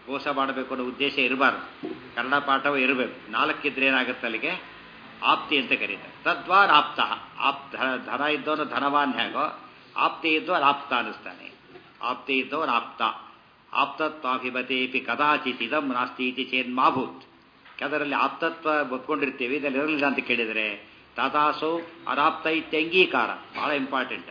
ಮೋಸ ಮಾಡಬೇಕು ಅನ್ನೋ ಉದ್ದೇಶ ಇರಬಾರ್ದು ಕನ್ನಡ ಪಾಠವೇ ಇರಬೇಕು ನಾಲ್ಕಿದ್ರೆ ಏನಾಗುತ್ತೆ ಅಲ್ಲಿಗೆ ಆಪ್ತಿ ಅಂತ ಕರೀತಾರೆ ತದ್ವಾರ ಆಪ್ತ ಆಪ್ ಧ- ಧನ ಇದ್ದವನು ಧನವಾನ್ ಹೇಗೋ ಆಪ್ತಿ ಇದ್ದವನು ಆಪ್ತ ಅನ್ನಿಸ್ತಾನೆ ಆಪ್ತಿ ಇದ್ದವನು ಆಪ್ತ ಆಪ್ತತ್ವಾಭಿಮತೇಪಿ ಕದಾಚಿತ್ ಇದಂ ನಾಸ್ತಿ ಇತಿ ಚೇನ್ ಮಾಭೂತ್ ಅದರಲ್ಲಿ ಆಪ್ತತ್ವ ಒಪ್ಕೊಂಡಿರ್ತೀವಿ ಇದರಲ್ಲಿ ಇರಲಿಲ್ಲ ಅಂತ ಕೇಳಿದರೆ ತಾತಾಸೋ ಅನಾಪ್ತ ಇತ್ಯಂಗೀಕಾರ ಬಹಳ ಇಂಪಾರ್ಟೆಂಟ್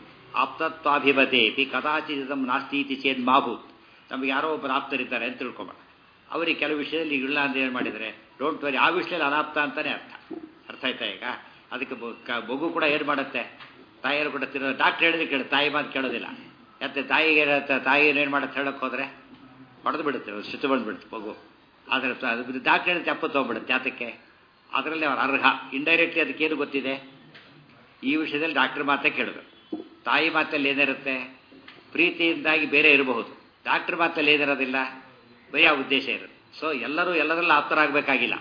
ಆಪ್ತತ್ವಾಭಿಮತೇಪಿ ಕದಾಚಿತ್ ಇದಂ ನಾಸ್ತಿ ಇತಿ ಚೇನ್ ಮಾಭೂತ್ ನಮಗೆ ಯಾರೋ ಒಬ್ಬರು ಆಪ್ತರಿದ್ದಾರೆ ಅಂತ ತಿಳ್ಕೊಬೇಡ ಅವರಿಗೆ ಕೆಲವು ವಿಷಯದಲ್ಲಿ ಇಲ್ಲ ಅಂತ ಏನು ಮಾಡಿದರೆ ಡೋಂಟ್ ವರಿ ಆ ವಿಷಯದಲ್ಲಿ ಅನಾಪ್ತ ಅಂತಾನೆ ಅರ್ಥ ಅರ್ಥ ಆಯ್ತಾ ಈಗ ಅದಕ್ಕೆ ಬೊ- ಕ- ಮಗು ಕೂಡ ಏನು ಮಾಡುತ್ತೆ ತಾಯಿಯರು ಕೂಡ ತಿನ್ನೋ ಡಾಕ್ಟರ್ ಹೇಳಿದ್ರೆ ಕೇಳು ತಾಯಿ ಮಾತು ಕೇಳೋದಿಲ್ಲ ಯಾಕೆ ತಾಯಿಗೆ ಏನಾಗುತ್ತೆ ತಾಯಿ ಏನು ಮಾಡುತ್ತೆ ಹೇಳಕ್ಕೆ ಹೋದರೆ ಹೊಡೆದು ಬಿಡುತ್ತೆ ಸುತ್ತು ಬಂದ್ಬಿಡುತ್ತೆ ಮಗು ಆದರೆ ಅದು ಡಾಕ್ಟರ್ ಹೇಳಿದ್ರೆ ತಪ್ಪು ತೊಗೊಂಡ್ಬಿಡುತ್ತೆ ಯಾತಕ್ಕೆ ಅದರಲ್ಲಿ ಅವ್ರು ಅರ್ಹ ಇಂಡೈರೆಕ್ಟ್ಲಿ ಅದಕ್ಕೇನು ಗೊತ್ತಿದೆ ಈ ವಿಷಯದಲ್ಲಿ ಡಾಕ್ಟರ್ ಮಾತೇ ಕೇಳಬೇಕು ತಾಯಿ ಮಾತಲ್ಲಿ ಏನಿರುತ್ತೆ ಪ್ರೀತಿಯಿಂದಾಗಿ ಬೇರೆ ಇರಬಹುದು ಡಾಕ್ಟರ್ ಮಾತಲ್ಲಿ ಏನಿರೋದಿಲ್ಲ ಬರೀ ಆ ಉದ್ದೇಶ ಇರುತ್ತೆ ಸೊ ಎಲ್ಲರೂ ಎಲ್ಲದರಲ್ಲೂ ಆಪ್ತರಾಗಬೇಕಾಗಿಲ್ಲ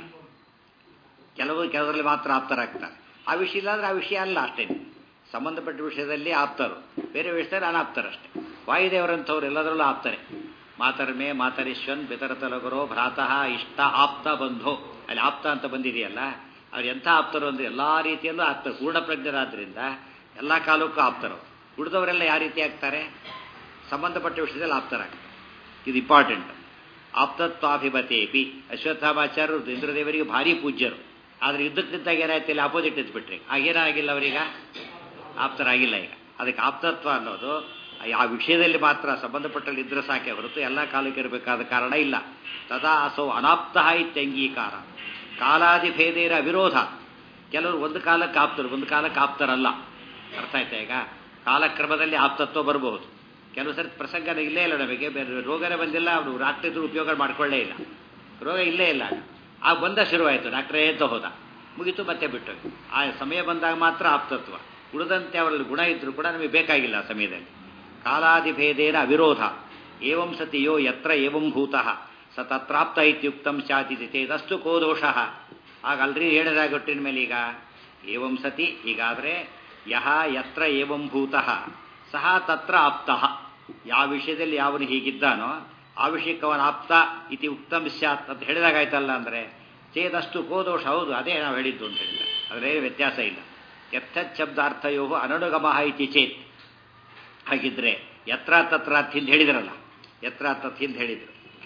ಕೆಲವು ಕೆಲವರಲ್ಲಿ ಮಾತ್ರ ಆಪ್ತರಾಗ್ತಾರೆ ಆ ವಿಷಯ ಇಲ್ಲಾಂದ್ರೆ ಆ ವಿಷಯ ಅಲ್ಲ ಅಷ್ಟೇ ಸಂಬಂಧಪಟ್ಟ ವಿಷಯದಲ್ಲಿ ಆಪ್ತರು ಬೇರೆ ವಿಷಯದಲ್ಲಿ ಅನಾಪ್ತರಷ್ಟೇ ವಾಯುದೇವರಂಥವ್ರು ಎಲ್ಲದರಲ್ಲೂ ಆಪ್ತಾರೆ ಮಾತರ್ಮೆ ಮಾತರಿಶ್ವನ್ ಬೆತರತಲಗರೋ ಭ್ರಾತಃ ಇಷ್ಟ ಆಪ್ತ ಬಂಧೋ ಅಲ್ಲಿ ಆಪ್ತ ಅಂತ ಬಂದಿದೆಯಲ್ಲ ಅವ್ರು ಎಂಥ ಆಪ್ತರು ಅಂದ್ರೆ ಎಲ್ಲ ರೀತಿಯಲ್ಲೂ ಆಪ್ತರು ಪೂರ್ಣ ಪ್ರಜ್ಞರಾದ್ರಿಂದ ಎಲ್ಲ ಕಾಲಕ್ಕೂ ಆಪ್ತರು ಉಳಿದವರೆಲ್ಲ ಯಾವ ರೀತಿ ಆಗ್ತಾರೆ ಸಂಬಂಧಪಟ್ಟ ವಿಷಯದಲ್ಲಿ ಆಪ್ತರಾಗ್ತಾರೆ ಇದು ಇಂಪಾರ್ಟೆಂಟ್ ಆಪ್ತತ್ವಾಭಿಮತೇಪಿ ಅಶ್ವತ್ಥಾಮಾಚಾರ್ಯರು ಇಂದ್ರದೇವರಿಗೆ ಭಾರಿ ಪೂಜ್ಯರು ಆದರೆ ಯುದ್ಧಕ್ಕೆ ನಿಂತಾಗ ಏನಾಯ್ತು ಇಲ್ಲಿ ಅಪೋಸಿಟ್ ಇದ್ಬಿಟ್ರಿ ಆಗೇನಾಗಿಲ್ಲ ಅವರೀಗ ಆಪ್ತರಾಗಿಲ್ಲ ಈಗ ಅದಕ್ಕೆ ಆಪ್ತತ್ವ ಅನ್ನೋದು ಆ ವಿಷಯದಲ್ಲಿ ಮಾತ್ರ ಸಂಬಂಧಪಟ್ಟಲ್ಲಿ ಇದ್ರೆ ಸಾಕೆ ಹೊರತು ಎಲ್ಲ ಕಾಲಕ್ಕೆ ಇರಬೇಕಾದ ಕಾರಣ ಇಲ್ಲ ತದಾ ಅಸೌ ಅನಾಪ್ತ ಇತ್ಯಂಗೀಕಾರ ಕಾಲಾದಿಭೇದೇರ ವಿರೋಧ ಕೆಲವರು ಒಂದು ಕಾಲಕ್ಕೆ ಆಪ್ತರು ಒಂದು ಕಾಲಕ್ಕೆ ಆಪ್ತರಲ್ಲ ಅರ್ಥ ಆಯ್ತಾ ಈಗ ಕಾಲಕ್ರಮದಲ್ಲಿ ಆಪ್ತತ್ವ ಬರಬಹುದು ಕೆಲವು ಸರಿ ಪ್ರಸಂಗನ ಇಲ್ಲೇ ಇಲ್ಲ ನಮಗೆ ಬೇರೆ ರೋಗನೇ ಬಂದಿಲ್ಲ ಅವರು ಡಾಕ್ಟರ್ ಇದ್ರು ಉಪಯೋಗ ಮಾಡ್ಕೊಳ್ಳೇ ಇಲ್ಲ ರೋಗ ಇಲ್ಲೇ ಇಲ್ಲ ಆಗ ಬಂದ ಶುರುವಾಯಿತು ಡಾಕ್ಟ್ರೇ ಅಂತ ಹೋದ ಮುಗೀತು ಮತ್ತೆ ಬಿಟ್ಟು ಆ ಸಮಯ ಬಂದಾಗ ಮಾತ್ರ ಆಪ್ತತ್ವ ಉಳಿದಂತೆ ಅವರಲ್ಲಿ ಗುಣ ಇದ್ರೂ ಕೂಡ ನಮಗೆ ಬೇಕಾಗಿಲ್ಲ ಆ ಸಮಯದಲ್ಲಿ ಕಾಲಾದಿಭೇದೇನ ಅವಿರೋಧ ಏವಂ ಸತಿ ಯೋ ಯತ್ರ ಏವಂ ಭೂತಃ ಸ ತತ್ರಾಪ್ತ ಇತ್ಯುಕ್ತಂ ಸ್ಯಾತಿ ಚೇದಸ್ತು ಕೋ ದೋಷಃ ಆಗ ಅಲ್ರಿ ಹೇಳಿದಾಗ ಒಟ್ಟಿನ ಮೇಲೆ ಈಗ ಏವಂ ಸತಿ ಹೀಗಾದರೆ ಯಹ ಯತ್ರ ಏವಂ ಭೂತಃ ಸಹ ತತ್ರ ಆಪ್ತಃ ಯಾವ ವಿಷಯದಲ್ಲಿ ಯಾವನು ಹೀಗಿದ್ದಾನೋ ಆ ವಿಷಯಕ್ಕೆ ಅವನ ಆಪ್ತ ಇತಿ ಉಕ್ತಂ ಸ್ಯಾತ್ ಅಂತ ಹೇಳಿದಾಗಾಯ್ತಲ್ಲ ಅಂದರೆ ಚೇದಷ್ಟು ಕೋದೋಷ ಹೌದು ಅದೇ ನಾವು ಹೇಳಿದ್ದು ಅಂತ ಹೇಳಿದ ಅದರೇ ವ್ಯತ್ಯಾಸ ಇಲ್ಲ ಯಥತ್ ಶಬ್ದಾರ್ಥಯೋ ಅನನುಗಮ ಇತಿ ಚೇತ್ ಹಾಗಿದ್ರೆ ಯತ್ರ ತತ್ರ ಅಂತ ಹಿಂದೆ ಹೇಳಿದ್ರಲ್ಲ ಯತ್ರ ತತ್ ಹಿಂದೆ ಹೇಳಿದ್ರು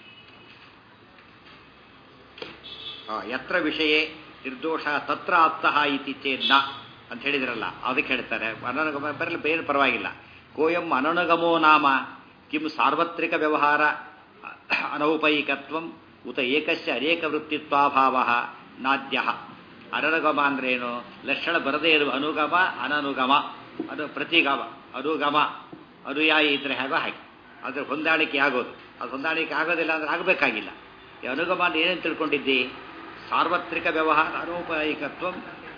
ಆ, ಯತ್ರ ವಿಷಯ ನಿರ್ದೋಷ ತತ್ರ ಆಪ್ತಃ ಇತಿ ಚೇನ್ನ ಅಂತ ಹೇಳಿದ್ರಲ್ಲ ಅದಕ್ಕೆ ಹೇಳ್ತಾರೆ ಅನನುಗಮ ಬರಲಿ ಬೇರೆ ಪರವಾಗಿಲ್ಲ ಕೋಯಂ ಅನನುಗಮೋ ನಾಮ ಕಿಂ ಸಾರ್ವತ್ರಿಕ ವ್ಯವಹಾರ ಅನೌಪೈಕತ್ವಂ ಉತ ಏಕಸ್ಯ ಅನೇಕ ವೃತ್ತಿತ್ವಾಭಾವ ನಾದ್ಯ ಅನನುಗಮ ಅಂದ್ರೇನು ಲಕ್ಷಣ ಬರದೇ ಇರುವ ಅನುಗಮ ಅನನುಗಮ ಅದು ಪ್ರತಿಗಮ ಅನುಗಮ ಅನುಯಾಯಿ ಇದ್ರೆ ಹೇಗೋ ಹಾಗೆ ಅದ್ರ ಹೊಂದಾಣಿಕೆ ಆಗೋದು ಅದು ಹೊಂದಾಣಿಕೆ ಆಗೋದಿಲ್ಲ ಅಂದ್ರೆ ಆಗಬೇಕಾಗಿಲ್ಲ ಈ ಅನುಗಮ ಅಂದ್ರೆ ಏನೇನು ತಿಳ್ಕೊಂಡಿದ್ದಿ ಸಾರ್ವತ್ರಿಕ ವ್ಯವಹಾರ ಅನೌಪೈಕತ್ವ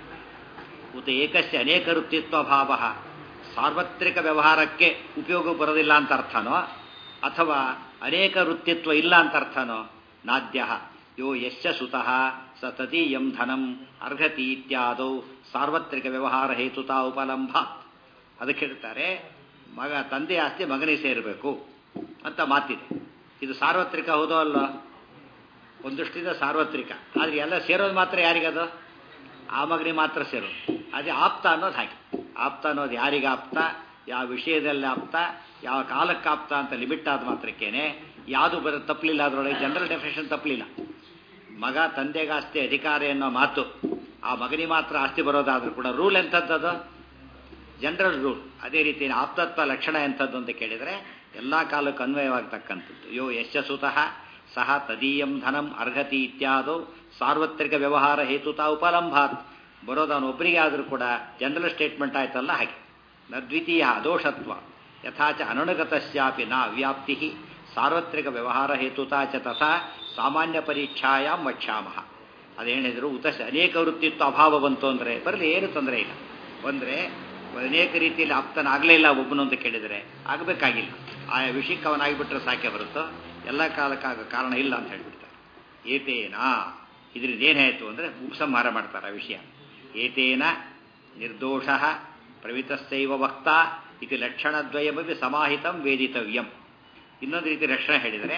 ಉತ ಏಕಸ್ಯ ಅನೇಕ ವೃತ್ತಿತ್ವ ಭಾವ ಸಾರ್ವತ್ರಿಕ ವ್ಯವಹಾರಕ್ಕೆ ಉಪಯೋಗ ಬರೋದಿಲ್ಲ ಅಂತ ಅರ್ಥನೋ ಅಥವಾ ಅನೇಕ ವೃತ್ತಿತ್ವ ಇಲ್ಲ ಅಂತ ಅರ್ಥನೋ ನಾದ್ಯ ಯೋ ಯಶ್ಚ ಸುತಃ ಸ ತದೀಯಂ ಧನಂ ಅರ್ಹತಿ ಇತ್ಯಾದೌ ಸಾರ್ವತ್ರಿಕ ವ್ಯವಹಾರ ಹೇತುತಾ ಉಪಲಂಭಾತ್ ಅದಕ್ಕೆ ಹೇಳ್ತಾರೆ ಮಗ ತಂದೆ ಆಸ್ತಿ ಮಗನಿಗೆ ಸೇರಬೇಕು ಅಂತ ಮಾತಿದೆ ಇದು ಸಾರ್ವತ್ರಿಕ ಹೌದೋ ಅಲ್ಲೋ ಒಂದಷ್ಟಿದೆ ಸಾರ್ವತ್ರಿಕ ಆದರೆ ಎಲ್ಲ ಸೇರೋದು ಮಾತ್ರ ಯಾರಿಗದು ಆ ಮಗನಿಗೆ ಮಾತ್ರ ಸೇರೋದು ಅದೇ ಆಪ್ತ ಅನ್ನೋದು ಹಾಗೆ ಆಪ್ತ ಅನ್ನೋದು ಯಾರಿಗೆ ಆಪ್ತ ಯಾವ ವಿಷಯದಲ್ಲಿ ಆಪ್ತ ಯಾವ ಕಾಲಕ್ಕೆ ಆಪ್ತ ಅಂತ ಲಿಮಿಟ್ ಆದ ಮಾತ್ರಕ್ಕೇನೆ ಯಾವುದು ಬರ ತಪ್ಪಲಿಲ್ಲ ಅದರೊಳಗೆ ಜನರಲ್ ಡೆಫಿನೇಷನ್ ತಪ್ಪಲಿಲ್ಲ ಮಗ ತಂದೆಗೆ ಆಸ್ತಿ ಅಧಿಕಾರ ಎನ್ನೋ ಮಾತು ಆ ಮಗನಿಗೆ ಮಾತ್ರ ಆಸ್ತಿ ಬರೋದಾದ್ರೂ ಕೂಡ ರೂಲ್ ಎಂಥದ್ದದು ಜನರಲ್ ರೂಲ್ ಅದೇ ರೀತಿ ಆಪ್ತತ್ವ ಲಕ್ಷಣ ಎಂಥದ್ದು ಅಂತ ಕೇಳಿದರೆ ಎಲ್ಲ ಕಾಲಕ್ಕೂ ಅನ್ವಯವಾಗತಕ್ಕಂಥದ್ದು ಯೋ ಯಶಸ್ಸುತಃ ಸಹ ತದೀಯಂ ಧನಂ ಅರ್ಹತಿ ಇತ್ಯಾದು ಸಾರ್ವತ್ರಿಕ ವ್ಯವಹಾರ ಹೇತುತಾ ಉಪಲಂಭಾತ್ ಬರೋದವನು ಒಬ್ಬರಿಗೆ ಆದರೂ ಕೂಡ ಜನರಲ್ ಸ್ಟೇಟ್ಮೆಂಟ್ ಆಯ್ತಲ್ಲ ಹಾಗೆ ನ ದ್ವಿತೀಯ ಅದೋಷತ್ವ ಯಥಾಚ ಅನುಣಗತಸ್ಯಾಪಿ ನ ವ್ಯಾಪ್ತಿ ಸಾರ್ವತ್ರಿಕ ವ್ಯವಹಾರ ಹೇತುತಾ ಚ ತಥಾ ಸಾಮಾನ್ಯ ಪರೀಕ್ಷಾಯಾಮ್ ವಕ್ಷ್ಯಾಮಃ ಅದೇನಿದ್ರು ಉತ ಅನೇಕ ವೃತ್ತಿತ್ವ ಅಭಾವ ಬಂತು ಅಂದರೆ ಬರಲಿ ಏನು ತೊಂದರೆ ಇಲ್ಲ ಬಂದರೆ ಅನೇಕ ರೀತಿಯಲ್ಲಿ ಆಪ್ತನಾಗಲೇ ಇಲ್ಲ ಒಬ್ಬನು ಅಂತ ಕೇಳಿದರೆ ಆಗಬೇಕಾಗಿಲ್ಲ ಆಯಾ ವಿಷಯಕ್ಕೆ ಅವನಾಗಿಬಿಟ್ರೆ ಸಾಕೆ ಹೊರತು ಎಲ್ಲ ಕಾಲಕ್ಕಾಗ ಕಾರಣ ಇಲ್ಲ ಅಂತ ಹೇಳ್ಬಿಡ್ತಾರೆ ಏತೇನಾ ಇದರಿಂದ ಏನಾಯಿತು ಅಂದರೆ ಉಪಸಂಹಾರ ಮಾಡ್ತಾರೆ ಆ ವಿಷಯ ಏತೇನ ನಿರ್ದೋಷ ಪ್ರವಿತಸ್ಸೈವ ವಕ್ತ ಇದು ಲಕ್ಷಣದ್ವಯಮಿ ಸಮಾಹಿತಂ ವೇದಿತವ್ಯಂ ಇನ್ನೊಂದು ರೀತಿ ಲಕ್ಷಣ ಹೇಳಿದರೆ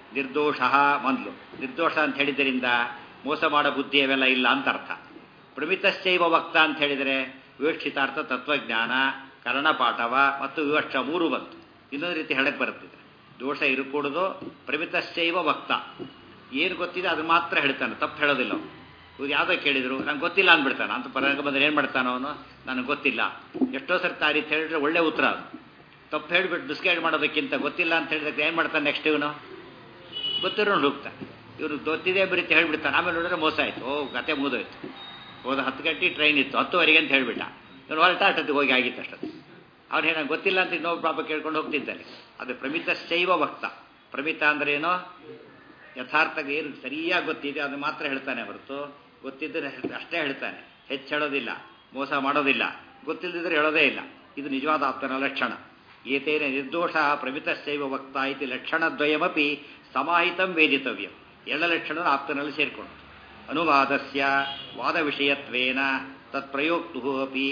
ನಿರ್ದೋಷ ಮೊದಲು ನಿರ್ದೋಷ ಅಂತ ಹೇಳಿದ್ರಿಂದ ಮೋಸ ಮಾಡೋ ಬುದ್ಧಿ ಅವೆಲ್ಲ ಇಲ್ಲ ಅಂತ ಅರ್ಥ ಪ್ರಮಿತಶ್ಚೈವ ವಕ್ತ ಅಂತ ಹೇಳಿದರೆ ವಿವಕ್ಷಿತಾರ್ಥ ತತ್ವಜ್ಞಾನ ಕರ್ಣಪಾಠವ ಮತ್ತು ವಿವಕ್ಷ ಮೂರು ಬಂತು ಇನ್ನೊಂದು ರೀತಿ ಹೇಳಕ್ಕೆ ಬರುತ್ತಿದೆ ದೋಷ ಇರಕೂಡದು ಪ್ರಮಿತಶ್ಚೈವ ವಕ್ತ ಏನು ಗೊತ್ತಿದೆ ಅದು ಮಾತ್ರ ಹೇಳ್ತಾನೆ ತಪ್ಪು ಹೇಳೋದಿಲ್ಲ ಅವ್ನು. ಇವ್ರು ಯಾವುದೋ ಕೇಳಿದ್ರು ನಂಗೆ ಗೊತ್ತಿಲ್ಲ ಅಂದ್ಬಿಡ್ತಾನೆ ಅಂತ ಪರಂಗ ಬಂದ್ರೆ ಏನು ಮಾಡ್ತಾನೋ ಅವನು ನನಗೆ ಗೊತ್ತಿಲ್ಲ ಎಷ್ಟೋ ಸರ್ತಿ ಆ ರೀತಿ ಹೇಳಿದ್ರೆ ಒಳ್ಳೆ ಉತ್ತರ ಅದು ತಪ್ಪು ಹೇಳಿಬಿಟ್ಟು ಡಿಸ್ಕೈಡ್ ಮಾಡೋದಕ್ಕಿಂತ ಗೊತ್ತಿಲ್ಲ ಅಂತ ಹೇಳಿದ್ರೆ ಏನು ಮಾಡ್ತಾನೆ ನೆಕ್ಸ್ಟ್ ಇವನು ಗೊತ್ತಿರೋನು ಹೋಗ್ತಾನೆ ಇವನು ಗೊತ್ತಿದೆ ಬರೀತಿ ಹೇಳ್ಬಿಡ್ತಾನೆ ಆಮೇಲೆ ನೋಡಿದ್ರೆ ಮೋಸ ಆಯಿತು ಓ ಕತೆ ಮುಗಿದೋಯ್ತು ಹೋದ ಹತ್ತು ಗಂಟೆ ಟ್ರೈನ್ ಇತ್ತು ಹತ್ತುವರೆಗೆ ಅಂತ ಹೇಳ್ಬಿಟ್ಟ ಇವನು ಹೊರಟ ಅಷ್ಟೊತ್ತಿಗೆ ಹೋಗಿ ಆಗಿತ್ತು ಅಷ್ಟೊತ್ತು ಅವ್ನು ಏನೋ ಗೊತ್ತಿಲ್ಲ ಅಂತ ಇನ್ನೊಬ್ಬ ಪಾಪ ಕೇಳ್ಕೊಂಡು ಹೋಗ್ತಿದ್ದಾನೆ ಅದು ಪ್ರಮಿತ ಶೈವ ಭಕ್ತ ಪ್ರಮಿತ ಅಂದ್ರೆ ಏನೋ ಯಥಾರ್ಥ ಏನು ಸರಿಯಾಗಿ ಗೊತ್ತಿದೆ ಅದು ಮಾತ್ರ ಹೇಳ್ತಾನೆ ಹೊರತು ಗೊತ್ತಿದ್ದರೆ ಅಷ್ಟೇ ಹೇಳ್ತಾನೆ ಹೆಚ್ಚು ಹೇಳೋದಿಲ್ಲ ಮೋಸ ಮಾಡೋದಿಲ್ಲ ಗೊತ್ತಿಲ್ಲದಿದ್ರೆ ಹೇಳೋದೇ ಇಲ್ಲ ಇದು ನಿಜವಾದ ಆಪ್ತನ ಲಕ್ಷಣ ಏತೇನ ನಿರ್ದೋಷ ಪ್ರಮಿತಶೈವ ವಕ್ತ ಇತಿ ಲಕ್ಷಣದ್ವಯಮಪಿ ಸಮಾಹಿತಂ ವೇದಿತವ್ಯಂ ಎಲ್ಲ ಲಕ್ಷಣ ಆಪ್ತನಲ್ಲಿ ಸೇರಿಕೊಂಡು ಅನುವಾದಸ್ಯ ವಾದ ವಿಷಯತ್ವೇನ ತತ್ಪ್ರಯೋಕ್ತು ಅಪಿ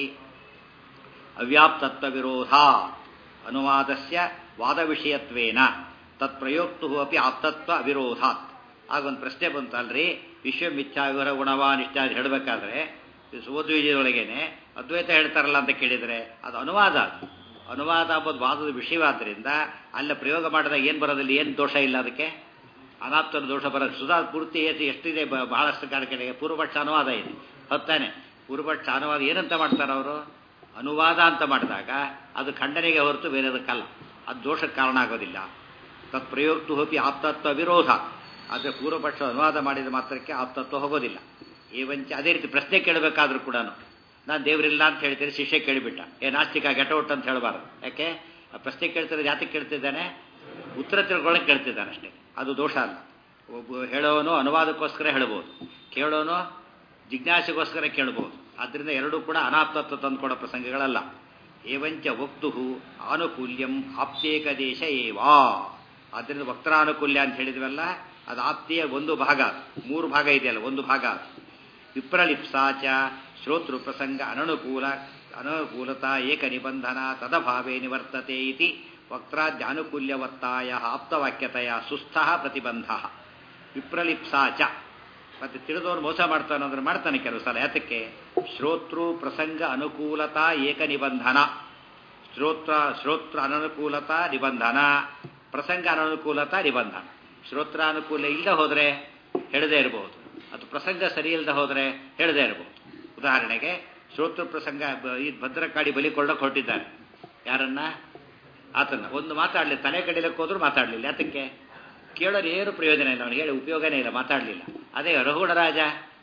ಅವ್ಯಾಪ್ತತ್ವ ವಿರೋಧ ಅನುವಾದಸ್ಯ ವಾದ ವಿಷಯತ್ವೇನ ತತ್ಪ್ರಯೋಕ್ತು ಅಪಿ ಆಪ್ತತ್ವ ಅವಿರೋಧಾತ್ ಆಗ ಒಂದು ಪ್ರಶ್ನೆ ಬಂತಲ್ರಿ ವಿಶ್ವ ಮಿಥ್ಯಾವಿವರ ಗುಣವಾನ್ ಇಷ್ಟ ಅಂತ ಹೇಳಬೇಕಾದ್ರೆ ಸುಬೋದ್ವಿಜಯದೊಳಗೇನೆ ಅದ್ವೈತ ಹೇಳ್ತಾರಲ್ಲ ಅಂತ ಕೇಳಿದರೆ ಅದು ಅನುವಾದ ಅದು ಅನುವಾದ ಅಂಬೋದು ವಾದದ ವಿಷಯವಾದ್ದರಿಂದ ಅಲ್ಲ ಪ್ರಯೋಗ ಮಾಡಿದಾಗ ಏನು ಬರೋದಿಲ್ಲ ಏನು ದೋಷ ಇಲ್ಲ ಅದಕ್ಕೆ ಅನಾಪ್ತರ ದೋಷ ಬರೋದು ಸುಧಾ ಪೂರ್ತಿ ಎಷ್ಟು ಎಷ್ಟಿದೆ ಬ- ಬಹಳಷ್ಟು ಕಡೆಗೆ ಪೂರ್ವಪಕ್ಷ ಅನುವಾದ ಇದೆ ಹೊತ್ತಾನೆ ಪೂರ್ವಪಕ್ಷ ಅನುವಾದ ಏನಂತ ಮಾಡ್ತಾರೆ ಅವರು ಅನುವಾದ ಅಂತ ಮಾಡಿದಾಗ ಅದು ಖಂಡನೆಗೆ ಹೊರತು ಬೇರೆದಕ್ಕಲ್ಲ ಅದು ದೋಷಕ್ಕೆ ಕಾರಣ ಆಗೋದಿಲ್ಲ ತತ್ಪ್ರಯೋಕ್ತು ಹೋಪಿ ಆಪ್ತತ್ವ ವಿರೋಧ ಆದರೆ ಪೂರ್ವಪಕ್ಷ ಅನುವಾದ ಮಾಡಿದ ಮಾತ್ರಕ್ಕೆ ಆಪ್ತತ್ವ ಹೋಗೋದಿಲ್ಲ ಏವಂಚ ಅದೇ ರೀತಿ ಪ್ರಶ್ನೆ ಕೇಳಬೇಕಾದ್ರೂ ಕೂಡ ನಾನು ದೇವರಿಲ್ಲ ಅಂತ ಹೇಳ್ತೀನಿ ಶಿಷ್ಯ ಕೇಳಿಬಿಟ್ಟ ಏ ನಾಸ್ತಿಕ ಗೆಟೌಟ್ ಅಂತ ಹೇಳಬಾರ್ದು ಯಾಕೆ ಆ ಪ್ರಶ್ನೆ ಕೇಳ್ತಿರೋದು ಯಾತಕ್ಕೆ ಕೇಳ್ತಿದ್ದಾನೆ ಉತ್ತರ ತಿಳ್ಕೊಳ್ಳೋಕೆ ಕೇಳ್ತಿದ್ದಾನೆ ಅಷ್ಟೇ ಅದು ದೋಷ ಅಲ್ಲ ಒಬ್ಬ ಹೇಳೋನು ಅನುವಾದಕ್ಕೋಸ್ಕರ ಹೇಳ್ಬೋದು ಕೇಳೋನು ಜಿಜ್ಞಾಸೆಗೋಸ್ಕರ ಕೇಳ್ಬೋದು ಆದ್ದರಿಂದ ಎರಡೂ ಕೂಡ ಅನಾಪ್ತತ್ವ ತಂದುಕೊಡೋ ಪ್ರಸಂಗಗಳಲ್ಲ ಏವಂಚ ವಕ್ತು ಆನುಕೂಲ್ಯಂ ಆಪ್ತೇಕ ದೇಶ ಏವಾ ಆದ್ದರಿಂದ ವಕ್ತಾನುಕೂಲ್ಯ ಅಂತ ಹೇಳಿದ್ವಲ್ಲ ಅದು ಆಪ್ತಿಯ ಒಂದು ಭಾಗ ಮೂರು ಭಾಗ ಇದೆಯಲ್ಲ ಒಂದು ಭಾಗ ವಿಪ್ರಲಿಪ್ಸಾಚ ಶ್ರೋತೃ ಪ್ರಸಂಗ ಅನನುಕೂಲ ಅನನುಕೂಲತಾ ಏಕ ನಿಬಂಧನ ತದಭಾವೇ ನಿವರ್ತತೆ ಇತಿ ವಕ್ತಾದ್ಯಾನುಕೂಲ್ಯವತ್ತಾಯ ಆಪ್ತವಾಕ್ಯತೆಯ ಸುಸ್ಥ ಪ್ರತಿಬಂಧ ವಿಪ್ರಲಿಪ್ಸಾಚ ಮತ್ತೆ ತಿಳಿದವನು ಮೋಸ ಮಾಡ್ತಾನೆ ಅಂದ್ರೆ ಮಾಡ್ತಾನೆ ಕೆಲವು ಸಲ ಯಾತಕ್ಕೆ ಶ್ರೋತೃ ಪ್ರಸಂಗ ಅನುಕೂಲತಾ ಏಕ ನಿಬಂಧನ ಶ್ರೋತ್ರ ಶ್ರೋತ್ರ ಅನನುಕೂಲತಾ ನಿಬಂಧನ ಪ್ರಸಂಗ ಅನನುಕೂಲತಾ ನಿಬಂಧನ ಶ್ರೋತ್ರಾನುಕೂಲ ಇಲ್ಲದೆ ಹೋದರೆ ಹೇಳದೇ ಇರಬಹುದು ಅದು ಪ್ರಸಂಗ ಸರಿ ಇಲ್ಲದೆ ಹೋದರೆ ಹೇಳದೇ ಇರಬಹುದು ಉದಾಹರಣೆಗೆ ಶ್ರೋತೃ ಪ್ರಸಂಗ ಬ- ಈ ಭದ್ರಕಾಳಿ ಬಲಿ ಕೊಳ್ಳಕ್ಕೆ ಹೊರಟಿದ್ದಾರೆ ಯಾರನ್ನ ಆತನ ಒಂದು ಮಾತಾಡಲಿ ತಲೆ ಕಡಿಲಕ್ಕೆ ಹೋದ್ರೂ ಮಾತಾಡಲಿಲ್ಲ ಯಾತಕ್ಕೆ ಕೇಳೋರು ಏನು ಪ್ರಯೋಜನ ಇಲ್ಲ ಅವನಿಗೆ ಹೇಳಿ ಉಪಯೋಗನೇ ಇಲ್ಲ ಮಾತಾಡಲಿಲ್ಲ ಅದೇ ರಘುಗಣ ರಾಜ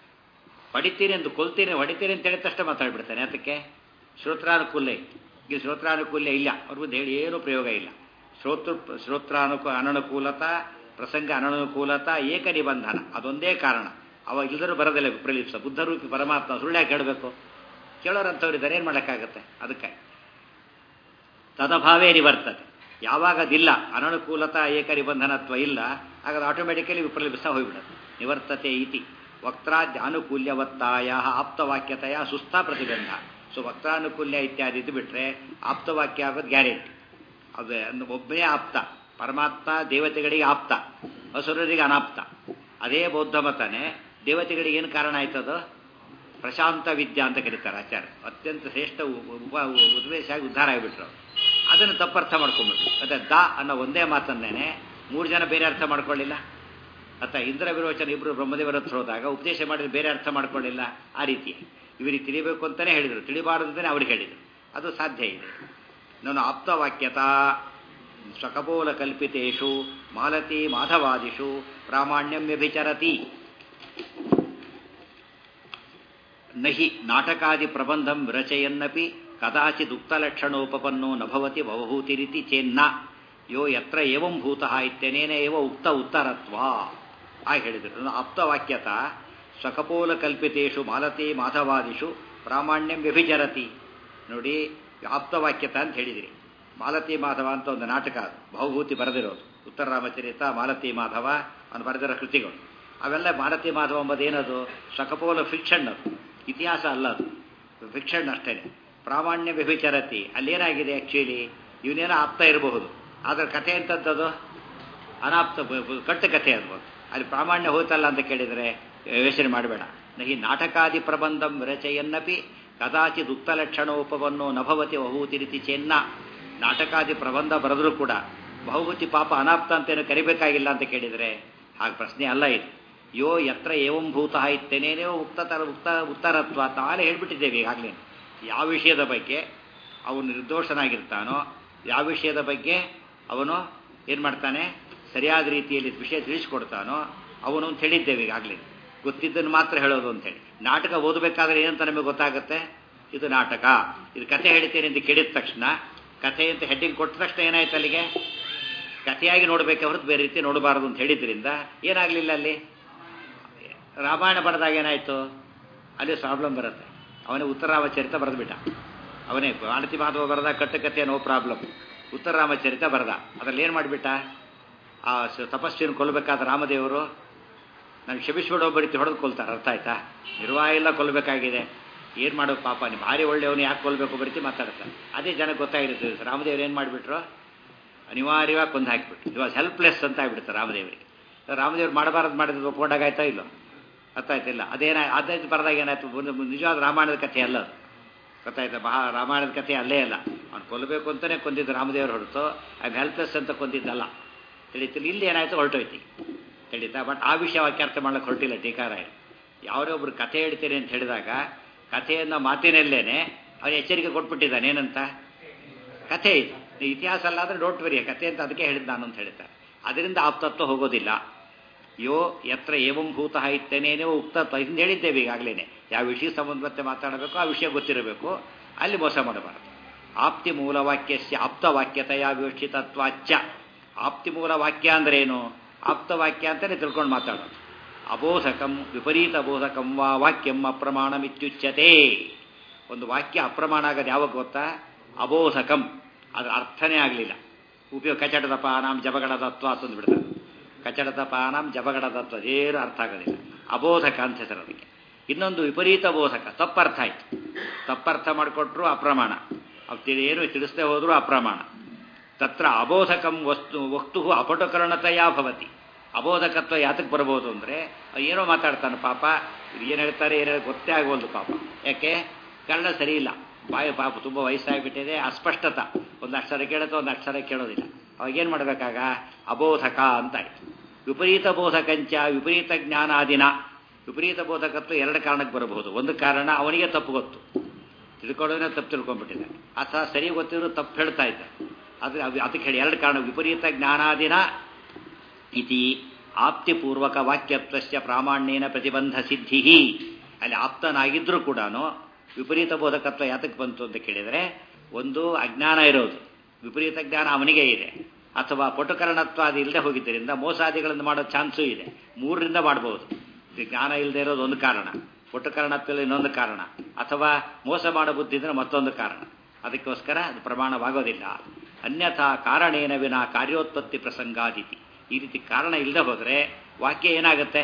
ಹೊಡಿತೀನಿ ಎಂದು ಕೊಲ್ತೀನಿ ಹೊಡಿತೀನಿ ಅಂತ ಹೇಳಿದ ತಕ್ಷಣ ಮಾತಾಡ್ಬಿಡ್ತಾನೆ ಅದಕ್ಕೆ ಶ್ರೋತ್ರಾನುಕೂಲ ಇತ್ತು ಈಗ ಶ್ರೋತ್ರಾನುಕೂಲ್ಯ ಇಲ್ಲ ಅವ್ರ ಮುಂದೆ ಹೇಳಿ ಏನೂ ಪ್ರಯೋಗ ಇಲ್ಲ ಶ್ರೋತೃ ಶ್ರೋತ್ರಾನುಕೂ ಅನನುಕೂಲತಾ ಪ್ರಸಂಗ ಅನನುಕೂಲತಾ ಏಕ ನಿಬಂಧನ ಅದೊಂದೇ ಕಾರಣ ಅವಾಗ ಇಲ್ಲದರೂ ಬರೋದಿಲ್ಲ ವಿಪ್ರಲಿಪ್ಸ ಬುದ್ಧರೂಪಿ ಪರಮಾತ್ಮ ಸುಳ್ಳ್ಯಾಕೆ ಹೇಳಬೇಕು ಕೇಳೋರಂಥವ್ರಿದ್ದಾರೆ ಏನು ಮಾಡೋಕ್ಕಾಗತ್ತೆ ಅದಕ್ಕೆ ತದಭಾವೇ ನಿವರ್ತತೆ ಯಾವಾಗ ಅದಿಲ್ಲ ಅನನುಕೂಲತಾ ಏಕ ನಿಬಂಧನತ್ವ ಇಲ್ಲ ಆಗ ಅದು ಆಟೋಮೆಟಿಕಲಿ ವಿಪ್ರಲಿಪ್ಸ ಹೋಗ್ಬಿಡುತ್ತೆ ನಿವರ್ತತೆ ಇತಿ ವಕ್ತಾದ್ಯ ಅನುಕೂಲ್ಯವತ್ತಾಯ ಆಪ್ತವಾಕ್ಯತೆಯ ಸುಸ್ಥ ಪ್ರತಿಬಂಧ ಸೊ ವಕ್ತಾನುಕೂಲ್ಯ ಇತ್ಯಾದಿ ಇದು ಬಿಟ್ಟರೆ ಆಪ್ತವಾಕ್ಯ ಆಗೋದು ಗ್ಯಾರಂಟಿ ಅದು ಅಂದ್ ಒಬ್ಬನೇ ಆಪ್ತ ಪರಮಾತ್ಮ ದೇವತೆಗಳಿಗೆ ಆಪ್ತ ಹಸುರರಿಗೆ ಅನಾಪ್ತ ಅದೇ ಬೌದ್ಧ ಮತನೇ ದೇವತೆಗಳಿಗೆ ಏನು ಕಾರಣ ಆಯ್ತದು ಪ್ರಶಾಂತ ವಿದ್ಯಾ ಅಂತ ಕರೀತಾರೆ ಆಚಾರ್ಯ ಅತ್ಯಂತ ಶ್ರೇಷ್ಠ ಉ- ಉಪ ಉದ್ವೇಶ ಆಗಿ ಉದ್ಧಾರ ಆಗಿಬಿಟ್ರು ಅದನ್ನು ತಪ್ಪರ್ಥ ಮಾಡ್ಕೊಂಡ್ಬಿಟ್ರು ಮತ್ತೆ ದ ಅನ್ನೋ ಒಂದೇ ಮಾತನ್ನೇನೆ ಮೂರು ಜನ ಬೇರೆ ಅರ್ಥ ಮಾಡ್ಕೊಳ್ಳಿಲ್ಲ ಅಥವಾ ಇಂದ್ರ ವಿರೋಚನ ಇಬ್ಬರು ಬ್ರಹ್ಮದೇವರ ಹತ್ರ ಹೋದಾಗ ಉಪದೇಶ ಮಾಡಿದ್ರೆ ಬೇರೆ ಅರ್ಥ ಮಾಡ್ಕೊಳ್ಳಿಲ್ಲ ಆ ರೀತಿ ಇವರಿಗೆ ತಿಳಿಬೇಕು ಅಂತಲೇ ಹೇಳಿದರು ತಿಳಿಬಾರದು ಅಂತಲೇ ಅವ್ರಿಗೆ ಹೇಳಿದರು ಅದು ಸಾಧ್ಯ ಇದೆ ನಾನು ಆಪ್ತವಾಕ್ಯತಾ ಸ್ವಕಪೋಲ ಕಲ್ಪಿತೇಷು ಮಾಲತಿ ಮಾಧವಾದಿಷು ಪ್ರಾಮಾಣ್ಯಂ ವ್ಯಭಿಚರತಿ ನಹಿ ನಾಟಕಾದಿ ಪ್ರಬಂಧಂ ವಿರಚಯನ್ನಪಿ ಕದಾಚಿತ್ ಉಕ್ತಲಕ್ಷಣೋಪಪನ್ನೋ ನಭವತಿ ಭವಭೂತಿರಿತಿ ಚೇನ್ನ ಯೋ ಯತ್ರ ಏವಂ ಭೂತಃ ಇತ್ಯನೇನ ಏವ ಉಕ್ತ ಉತ್ತರತ್ವ ಆಗ ಹೇಳಿದರು ಆಪ್ತವಾಕ್ಯತ ಸ್ವಕಪೋಲ ಕಲ್ಪಿತೇಷು ಮಾಲತಿ ಮಾಧವಾದಿಷು ಪ್ರಾಮಾಣ್ಯಂ ವ್ಯಭಿಚರತಿ ನೋಡಿ ಆಪ್ತವಾಕ್ಯತ ಅಂತ ಹೇಳಿದಿರಿ ಮಾಲತಿ ಮಾಧವ ಅಂತ ಒಂದು ನಾಟಕ ಅದು ಬಹುಭೂತಿ ಬರೆದಿರೋದು ಉತ್ತರ ರಾಮಚರಿತ ಮಾಲತಿ ಮಾಧವ ಅವನು ಬರೆದಿರೋ ಕೃತಿಗಳು ಅವೆಲ್ಲ ಮಾಲತಿ ಮಾಧವ ಎಂಬುದು ಏನದು ಸ್ವಕಪೋಲ ಫಿಕ್ಷನ್ ಅದು ಇತಿಹಾಸ ಅಲ್ಲ ಅದು ಫಿಕ್ಷನ್ ಅಷ್ಟೇ ಪ್ರಾಮಾಣ್ಯ ವ್ಯಭಿಚರತಿ ಅಲ್ಲೇನಾಗಿದೆ ಆ್ಯಕ್ಚುಲಿ ಇವನೇನೋ ಆಪ್ತ ಇರಬಹುದು ಆದರೆ ಕಥೆ ಎಂಥದ್ದದು ಅನಾಪ್ತ ಬ- ಬ- ಕಟ್ಟು ಕಥೆ ಅದು ಅಲ್ಲಿ ಪ್ರಾಮಾಣ್ಯ ಹೋಯ್ತಲ್ಲ ಅಂತ ಕೇಳಿದರೆ ಯೋಚನೆ ಮಾಡಬೇಡ ನಹಿ ನಾಟಕಾದಿ ಪ್ರಬಂಧಂ ವಿರಚಯನ್ನಪಿ ಕದಾಚಿತ್ ಉಕ್ತಲಕ್ಷಣೋಪವನ್ನು ನಭವತಿ ಬಹುತಿ ರೀತಿ ಚೆನ್ನ ನಾಟಕಾದಿ ಪ್ರಬಂಧ ಬರೆದರೂ ಕೂಡ ಬಹುಮತಿ ಪಾಪ ಅನಾಪ್ತ ಅಂತೇನು ಕರಿಬೇಕಾಗಿಲ್ಲ ಅಂತ ಕೇಳಿದರೆ ಹಾಗೆ ಪ್ರಶ್ನೆ ಅಲ್ಲ ಇದು ಯೋ ಯತ್ರ ಏವಂ ಭೂತ ಇತ್ತೇನೇನೋ ಉಕ್ತತರ ಉಕ್ತ ಉತ್ತರತ್ವ ತಾನೇ ಹೇಳ್ಬಿಟ್ಟಿದ್ದೇವೆ ಈಗಾಗಲೇ ಯಾವ ವಿಷಯದ ಬಗ್ಗೆ ಅವನು ನಿರ್ದೋಷನಾಗಿರ್ತಾನೋ ಯಾವ ವಿಷಯದ ಬಗ್ಗೆ ಅವನು ಏನು ಮಾಡ್ತಾನೆ ಸರಿಯಾದ ರೀತಿಯಲ್ಲಿ ವಿಷಯ ತಿಳಿಸ್ಕೊಡ್ತಾನೋ ಅವನು ಅಂತ ಹೇಳಿದ್ದೇವೆ ಈಗಾಗಲೇ ಗೊತ್ತಿದ್ದನ್ನು ಮಾತ್ರ ಹೇಳೋದು ಅಂತೇಳಿ ನಾಟಕ ಓದಬೇಕಾದ್ರೆ ಏನಂತ ನಮಗೆ ಗೊತ್ತಾಗುತ್ತೆ ಇದು ನಾಟಕ ಇದು ಕಥೆ ಹೇಳ್ತೇನೆ ಅಂತ ಕೇಳಿದ ತಕ್ಷಣ ಕಥೆ ಅಂತ ಹೆಡ್ಡಿಂಗ್ ಕೊಟ್ಟ ತಕ್ಷಣ ಏನಾಯ್ತು ಅಲ್ಲಿಗೆ ಕಥೆಯಾಗಿ ನೋಡಬೇಕೆ ಹೊರತು ಬೇರೆ ರೀತಿ ನೋಡಬಾರದು ಅಂತ ಹೇಳಿದ್ರಿಂದ ಏನಾಗಲಿಲ್ಲ ಅಲ್ಲಿ ರಾಮಾಯಣ ಬರೆದಾಗ ಏನಾಯಿತು ಅಲ್ಲಿ ಪ್ರಾಬ್ಲಮ್ ಬರುತ್ತೆ ಅವನೇ ಉತ್ತರಾಮಚರಿತ ಬರೆದ್ಬಿಟ್ಟ ಅವನೇ ಆಣತಿ ಮಾಧವ ಬರೆದ ಕಟ್ಟುಕತೆ ನೋ ಪ್ರಾಬ್ಲಮ್ ಉತ್ತರಾಮಚರಿತ ಬರೆದ ಅದ್ರಲ್ಲಿ ಏನು ಮಾಡಿಬಿಟ್ಟ ಆ ಸ- ತಪಸ್ವಿಯನ್ನು ಕೊಲ್ಲಬೇಕಾದ ರಾಮದೇವರು ನಾನು ಕ್ಷಮಿಸ್ಬಿಡೋ ಬರೀತಿ ಹೊಡೆದು ಕೊಲ್ತಾರೆ ಅರ್ಥ ಆಯ್ತಾ ನಿರ್ವಾಹ ಎಲ್ಲ ಕೊಲ್ಲಬೇಕಾಗಿದೆ ಏನು ಮಾಡೋದು ಪಾಪ ನೀವು ಭಾರಿ ಒಳ್ಳೆಯವನು ಯಾಕೆ ಕೊಲ್ಲಬೇಕು ಬರೀತಿ ಮಾತಾಡ್ತಾನೆ ಅದೇ ಜನಕ್ಕೆ ಗೊತ್ತಾಗಿರುತ್ತೆ ರಾಮದೇವ್ರು ಏನು ಮಾಡಿಬಿಟ್ರು ಅನಿವಾರ್ಯವಾಗಿ ಕೊಂದು ಹಾಕಿಬಿಟ್ರು ಇವಾಗ ಹೆಲ್ಪ್ಲೆಸ್ ಅಂತ ಆಗ್ಬಿಡ್ತಾರೆ ರಾಮದೇವರಿಗೆ ರಾಮದೇವ್ರು ಮಾಡಬಾರದು ಮಾಡಿದ್ರು ಒಪ್ಕೊಂಡಾಗ ಆಯ್ತಾ ಇಲ್ಲ ಅರ್ಥ ಆಯ್ತಿಲ್ಲ ಅದೇನ ಅದೇ ಬರೆದಾಗ ಏನಾಯ್ತು ಒಂದು ನಿಜವಾದ ರಾಮಾಯಣದ ಕಥೆ ಅಲ್ಲ ಅದು ಗೊತ್ತಾಯ್ತಾ ಮಹಾ ರಾಮಾಯಣದ ಕಥೆ ಅಲ್ಲೇ ಅಲ್ಲ ಅವ್ನು ಕೊಲ್ಲಬೇಕು ಅಂತಲೇ ಕೊಂದಿದ್ದು ರಾಮದೇವರು ಹೊರತು ಐ ಹೆಲ್ಪ್ಲೆಸ್ ಅಂತ ಕೊಂದಿದ್ದಲ್ಲ ತಿಳಿತಿಲ್ಲ ಇಲ್ಲಿ ಏನಾಯ್ತು ಹೊರಟೋಯ್ತು ತಿಳಿತಾ ಬಟ್ ಆ ವಿಷಯ ವಾಕ್ಯಾರ್ಥ ಮಾಡ್ಲಿಕ್ಕೆ ಹೊರಟಿಲ್ಲ ಟೀಕಾರಾಯ ಯಾರೇ ಒಬ್ರು ಕಥೆ ಹೇಳ್ತೀರಿ ಅಂತ ಹೇಳಿದಾಗ ಕಥೆಯನ್ನು ಮಾತಿನಲ್ಲೇನೆ ಅವನು ಎಚ್ಚರಿಕೆ ಕೊಟ್ಬಿಟ್ಟಿದ್ದಾನೆ ಏನಂತ ಕಥೆ ಇದು ನೀವು ಇತಿಹಾಸ ಅಲ್ಲ ಆದರೆ ಡೋಂಟ್ ವರಿ ಕಥೆ ಅಂತ ಅದಕ್ಕೆ ಹೇಳಿದ್ದು ನಾನು ಅಂತ ಹೇಳ್ತಾರೆ ಅದರಿಂದ ಆಪ್ತತ್ವ ಹೋಗೋದಿಲ್ಲ ಯೋ ಯತ್ರ ಏವಂ ಭೂತ ಇತ್ತೇನೇನೋ ಉಕ್ತ ಹಿಂದೆ ಹೇಳಿದ್ದೇವೆ ಈಗಾಗಲೇ ಯಾವ ವಿಷಯ ಸಂಬಂಧಪತ್ತೆ ಮಾತಾಡಬೇಕು ಆ ವಿಷಯ ಗೊತ್ತಿರಬೇಕು ಅಲ್ಲಿ ಮೋಸ ಮಾಡಬಾರದು ಆಪ್ತಿ ಮೂಲ ವಾಕ್ಯಸ್ಯ ಆಪ್ತ ವಾಕ್ಯತೆಯ ವಿವಕ್ಷಿತತ್ವಾಚ್ಚ ಆಪ್ತಿ ಮೂಲ ವಾಕ್ಯ ಅಂದ್ರೆ ಏನು ಆಪ್ತ ವಾಕ್ಯ ಅಂತಲೇ ತಿಳ್ಕೊಂಡು ಮಾತಾಡೋದು ಅಬೋಧಕಂ ವಿಪರೀತ ಬೋಧಕಂ ವಾ ವಾಕ್ಯಂ ಅಪ್ರಮಾಣಮಿತ್ಯುಚ್ಯತೆ ಒಂದು ವಾಕ್ಯ ಅಪ್ರಮಾಣ ಆಗೋದು ಯಾವಾಗ ಗೊತ್ತಾ ಅಬೋಧಕಂ ಅದರ ಅರ್ಥನೇ ಆಗಲಿಲ್ಲ ಉಪಯೋಗ ಕಚಡದ ಪಾನಾಂ ಜಬಗಡ ತತ್ವ ಅಂತಂದು ಬಿಡ್ತಾರೆ ಕಚಡದ ಪಾನಾಂ ಜಬಗಡ ತತ್ವ ಏನು ಅರ್ಥ ಆಗೋದಿಲ್ಲ ಅಬೋಧಕ ಅಂತ ಹೆಸರು ಅದಕ್ಕೆ ಇನ್ನೊಂದು ವಿಪರೀತ ಬೋಧಕ ತಪ್ಪರ್ಥ ಆಯ್ತು ತಪ್ಪರ್ಥ ಮಾಡಿಕೊಟ್ರು ಅಪ್ರಮಾಣ ಅವ್ ತಿಳಿ- ಏನು ತಿಳಿಸದೆ ಹೋದ್ರು ಅಪ್ರಮಾಣ ತತ್ರ ಅಬೋಧಕಂ ವಸ್ತು ವಸ್ತು ಅಪಟುಕರಣತೆಯ ಭವತಿ ಅಬೋಧಕತ್ವ ಯಾತಕ್ಕೆ ಬರ್ಬೋದು ಅಂದರೆ ಏನೋ ಮಾತಾಡ್ತಾನೆ ಪಾಪ ಏನು ಹೇಳ್ತಾರೆ ಏನು ಗೊತ್ತೇ ಆಗೋಲ್ದು ಪಾಪ ಯಾಕೆ ಕನ್ನಡ ಸರಿ ಇಲ್ಲ ಬಾಯಿ ಪಾಪ ತುಂಬ ವಯಸ್ಸಾಗಿಬಿಟ್ಟಿದೆ ಅಸ್ಪಷ್ಟತ ಒಂದು ಅಕ್ಷರ ಕೇಳುತ್ತೆ ಒಂದು ಅಕ್ಷರ ಕೇಳೋದಿಲ್ಲ ಅವಾಗೇನು ಮಾಡಬೇಕಾಗ ಅಬೋಧಕ ಅಂತಾಯ್ತು ವಿಪರೀತ ಬೋಧಕಂಚ ವಿಪರೀತ ಜ್ಞಾನಾದಿನ ವಿಪರೀತ ಬೋಧಕತ್ವ ಎರಡು ಕಾರಣಕ್ಕೆ ಬರಬಹುದು ಒಂದು ಕಾರಣ ಅವನಿಗೆ ತಪ್ಪು ಗೊತ್ತು ತಿಳ್ಕೊಳ್ಳೋದೇ ತಪ್ಪು ತಿಳ್ಕೊಂಡ್ಬಿಟ್ಟಿದ್ದಾನೆ ಅಥವಾ ಸರಿ ಗೊತ್ತಿರೋ ತಪ್ಪು ಹೇಳ್ತಾ ಇದ್ದ ಅದು ಅದು- ಅದಕ್ಕೆ ಹೇಳಿ ಎರಡು ಕಾರಣ ವಿಪರೀತ ಜ್ಞಾನಾದಿನ ಇತಿ ಆಪ್ತಿಪೂರ್ವಕ ವಾಕ್ಯತ್ವಸ್ಯ ಪ್ರಾಮಾಣ್ಯನ ಪ್ರತಿಬಂಧ ಸಿದ್ಧಿ ಅಲ್ಲಿ ಆಪ್ತನಾಗಿದ್ರೂ ಕೂಡ ವಿಪರೀತ ಬೋಧಕತ್ವ ಯಾತಕ್ಕೆ ಬಂತು ಅಂತ ಕೇಳಿದರೆ ಒಂದು ಅಜ್ಞಾನ ಇರೋದು ವಿಪರೀತ ಜ್ಞಾನ ಅವನಿಗೆ ಇದೆ ಅಥವಾ ಪಟುಕರಣತ್ವ ಅದು ಇಲ್ಲದೆ ಹೋಗಿದ್ದರಿಂದ ಮೋಸಾದಿಗಳನ್ನು ಮಾಡೋ ಚಾನ್ಸು ಇದೆ ಮೂರರಿಂದ ಮಾಡಬಹುದು ಇದು ಜ್ಞಾನ ಇಲ್ಲದೆ ಇರೋದು ಒಂದು ಕಾರಣ ಪಟುಕರಣತ್ವ ಇನ್ನೊಂದು ಕಾರಣ ಅಥವಾ ಮೋಸ ಮಾಡೋ ಬುದ್ಧಿ ಇದ್ರೆ ಮತ್ತೊಂದು ಕಾರಣ ಅದಕ್ಕೋಸ್ಕರ ಅದು ಪ್ರಮಾಣವಾಗೋದಿಲ್ಲ ಅನ್ಯಥಾ ಕಾರಣೇನ ವಿನ ಕಾರ್ಯೋತ್ಪತ್ತಿ ಪ್ರಸಂಗಾದಿತಿ ಈ ರೀತಿ ಕಾರಣ ಇಲ್ಲದೆ ಹೋದರೆ ವಾಕ್ಯ ಏನಾಗುತ್ತೆ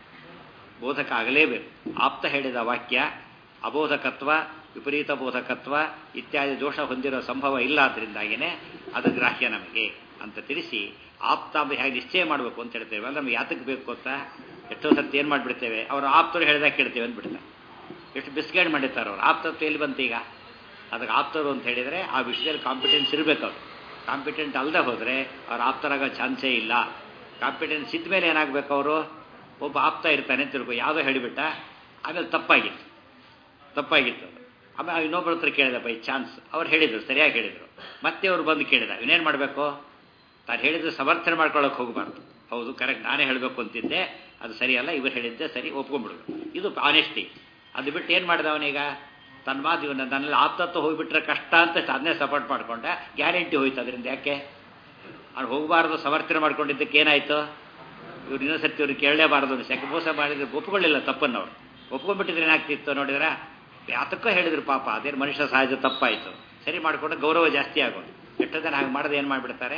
ಬೋಧಕ ಆಗಲೇಬೇಕು ಆಪ್ತ ಹೇಳಿದ ವಾಕ್ಯ ಅಬೋಧಕತ್ವ ವಿಪರೀತ ಬೋಧಕತ್ವ ಇತ್ಯಾದಿ ದೋಷ ಹೊಂದಿರೋ ಸಂಭವ ಇಲ್ಲ ಆದ್ದರಿಂದಾಗಿಯೇ ಅದು ಗ್ರಾಹ್ಯ ನಮಗೆ ಅಂತ ತಿಳಿಸಿ ಆಪ್ತ ಅಂತ ಹೇಗೆ ನಿಶ್ಚಯ ಮಾಡಬೇಕು ಅಂತ ಹೇಳ್ತೇವೆ ಅಂದ್ರೆ ನಮ್ಗೆ ಯಾತಕ್ಕೆ ಬೇಕು ಗೊತ್ತಾ ಎಷ್ಟೋ ಸರ್ತಿ ಏನು ಮಾಡಿಬಿಡ್ತೇವೆ ಅವರು ಆಪ್ತರು ಹೇಳಿದಾಗ ಕೇಳ್ತೇವೆ ಅಂದ್ಬಿಡ್ತಾರೆ ಎಷ್ಟು ಬಿಸ್ಗೇಡ್ ಮಾಡಿರ್ತಾರೆ ಅವ್ರು ಆಪ್ತತ್ವ ಎಲ್ಲಿ ಬಂತು ಈಗ ಅದಕ್ಕೆ ಆಪ್ತರು ಅಂತ ಹೇಳಿದರೆ ಆ ವಿಷಯದಲ್ಲಿ ಕಾಂಪಿಟೆನ್ಸ್ ಇರಬೇಕು ಅವರು ಕಾಂಪಿಟೆಂಟ್ ಅಲ್ಲದೆ ಹೋದರೆ ಅವ್ರು ಆಪ್ತರಾಗೋ ಚಾನ್ಸೇ ಇಲ್ಲ ಕಾಂಪಿಟೆನ್ಸ್ ಇದ್ದ ಮೇಲೆ ಏನಾಗಬೇಕು ಅವರು ಒಬ್ಬ ಆಪ್ತ ಇರ್ತಾನೆ ಅಂತ ತಿಳ್ಕೊ ಯಾವುದೋ ಹೇಳಿಬಿಟ್ಟ ಆಮೇಲೆ ತಪ್ಪಾಗಿತ್ತು ತಪ್ಪಾಗಿತ್ತು ಅದು ಆಮೇಲೆ ಇನ್ನೊಬ್ಬರ ಹತ್ರ ಕೇಳಿದ ಬೈ ಚಾನ್ಸ್ ಅವ್ರು ಹೇಳಿದರು ಸರಿಯಾಗಿ ಹೇಳಿದರು ಮತ್ತೆ ಅವ್ರು ಬಂದು ಕೇಳಿದ ಇವನೇನು ಮಾಡಬೇಕು ತಾನು ಹೇಳಿದ್ರೆ ಸಮರ್ಥನೆ ಮಾಡ್ಕೊಳ್ಳೋಕೆ ಹೋಗಬಾರ್ದು ಹೌದು ಕರೆಕ್ಟ್ ನಾನೇ ಹೇಳಬೇಕು ಅಂತಿದ್ದೆ ಅದು ಸರಿಯಲ್ಲ ಇವರು ಹೇಳಿದ್ದೆ ಸರಿ ಒಪ್ಕೊಂಡ್ಬಿಡೋದು ಇದು ಆನೆಸ್ಟಿ ಅದು ಬಿಟ್ಟು ಏನು ಮಾಡಿದ ಅವನೀಗ ತನ್ನ ಮಾತು ಇವನ್ನ ನನ್ನಲ್ಲಿ ಆಪ್ತತ್ವ ಹೋಗಿಬಿಟ್ರೆ ಕಷ್ಟ ಅಂತ ಅದನ್ನೇ ಸಪೋರ್ಟ್ ಮಾಡ್ಕೊಂಡ ಗ್ಯಾರಂಟಿ ಹೋಯ್ತು ಅದರಿಂದ ಯಾಕೆ ಅವ್ನು ಹೋಗಬಾರ್ದು ಸಮರ್ಥನೆ ಮಾಡ್ಕೊಂಡಿದ್ದಕ್ಕೆ ಏನಾಯಿತು ಇವ್ರು ಇನ್ನೊಂದ್ಸತಿ ಇವ್ರು ಕೇಳಲೇಬಾರ್ದು ಅಂತ ಯಾಕೆ ಮೋಸ ಮಾಡಿದ್ರೆ ಒಪ್ಕೊಳ್ಳಿಲ್ಲ ತಪ್ಪನ್ನು ಅವ್ರು ಒಪ್ಕೊಂಡ್ಬಿಟ್ಟಿದ್ರೆ ಏನಾಗ್ತಿತ್ತು ನೋಡಿದ್ರೆ ಯಾತಕ್ಕೋ ಹೇಳಿದ್ರು ಪಾಪ ಅದೇನು ಮನುಷ್ಯ ಸಹಜ ತಪ್ಪಾಯಿತು ಸರಿ ಮಾಡಿಕೊಂಡು ಗೌರವ ಜಾಸ್ತಿ ಆಗೋದು ಎಷ್ಟೋ ಜನ ಹಾಗೆ ಮಾಡೋದು ಏನು ಮಾಡಿಬಿಡ್ತಾರೆ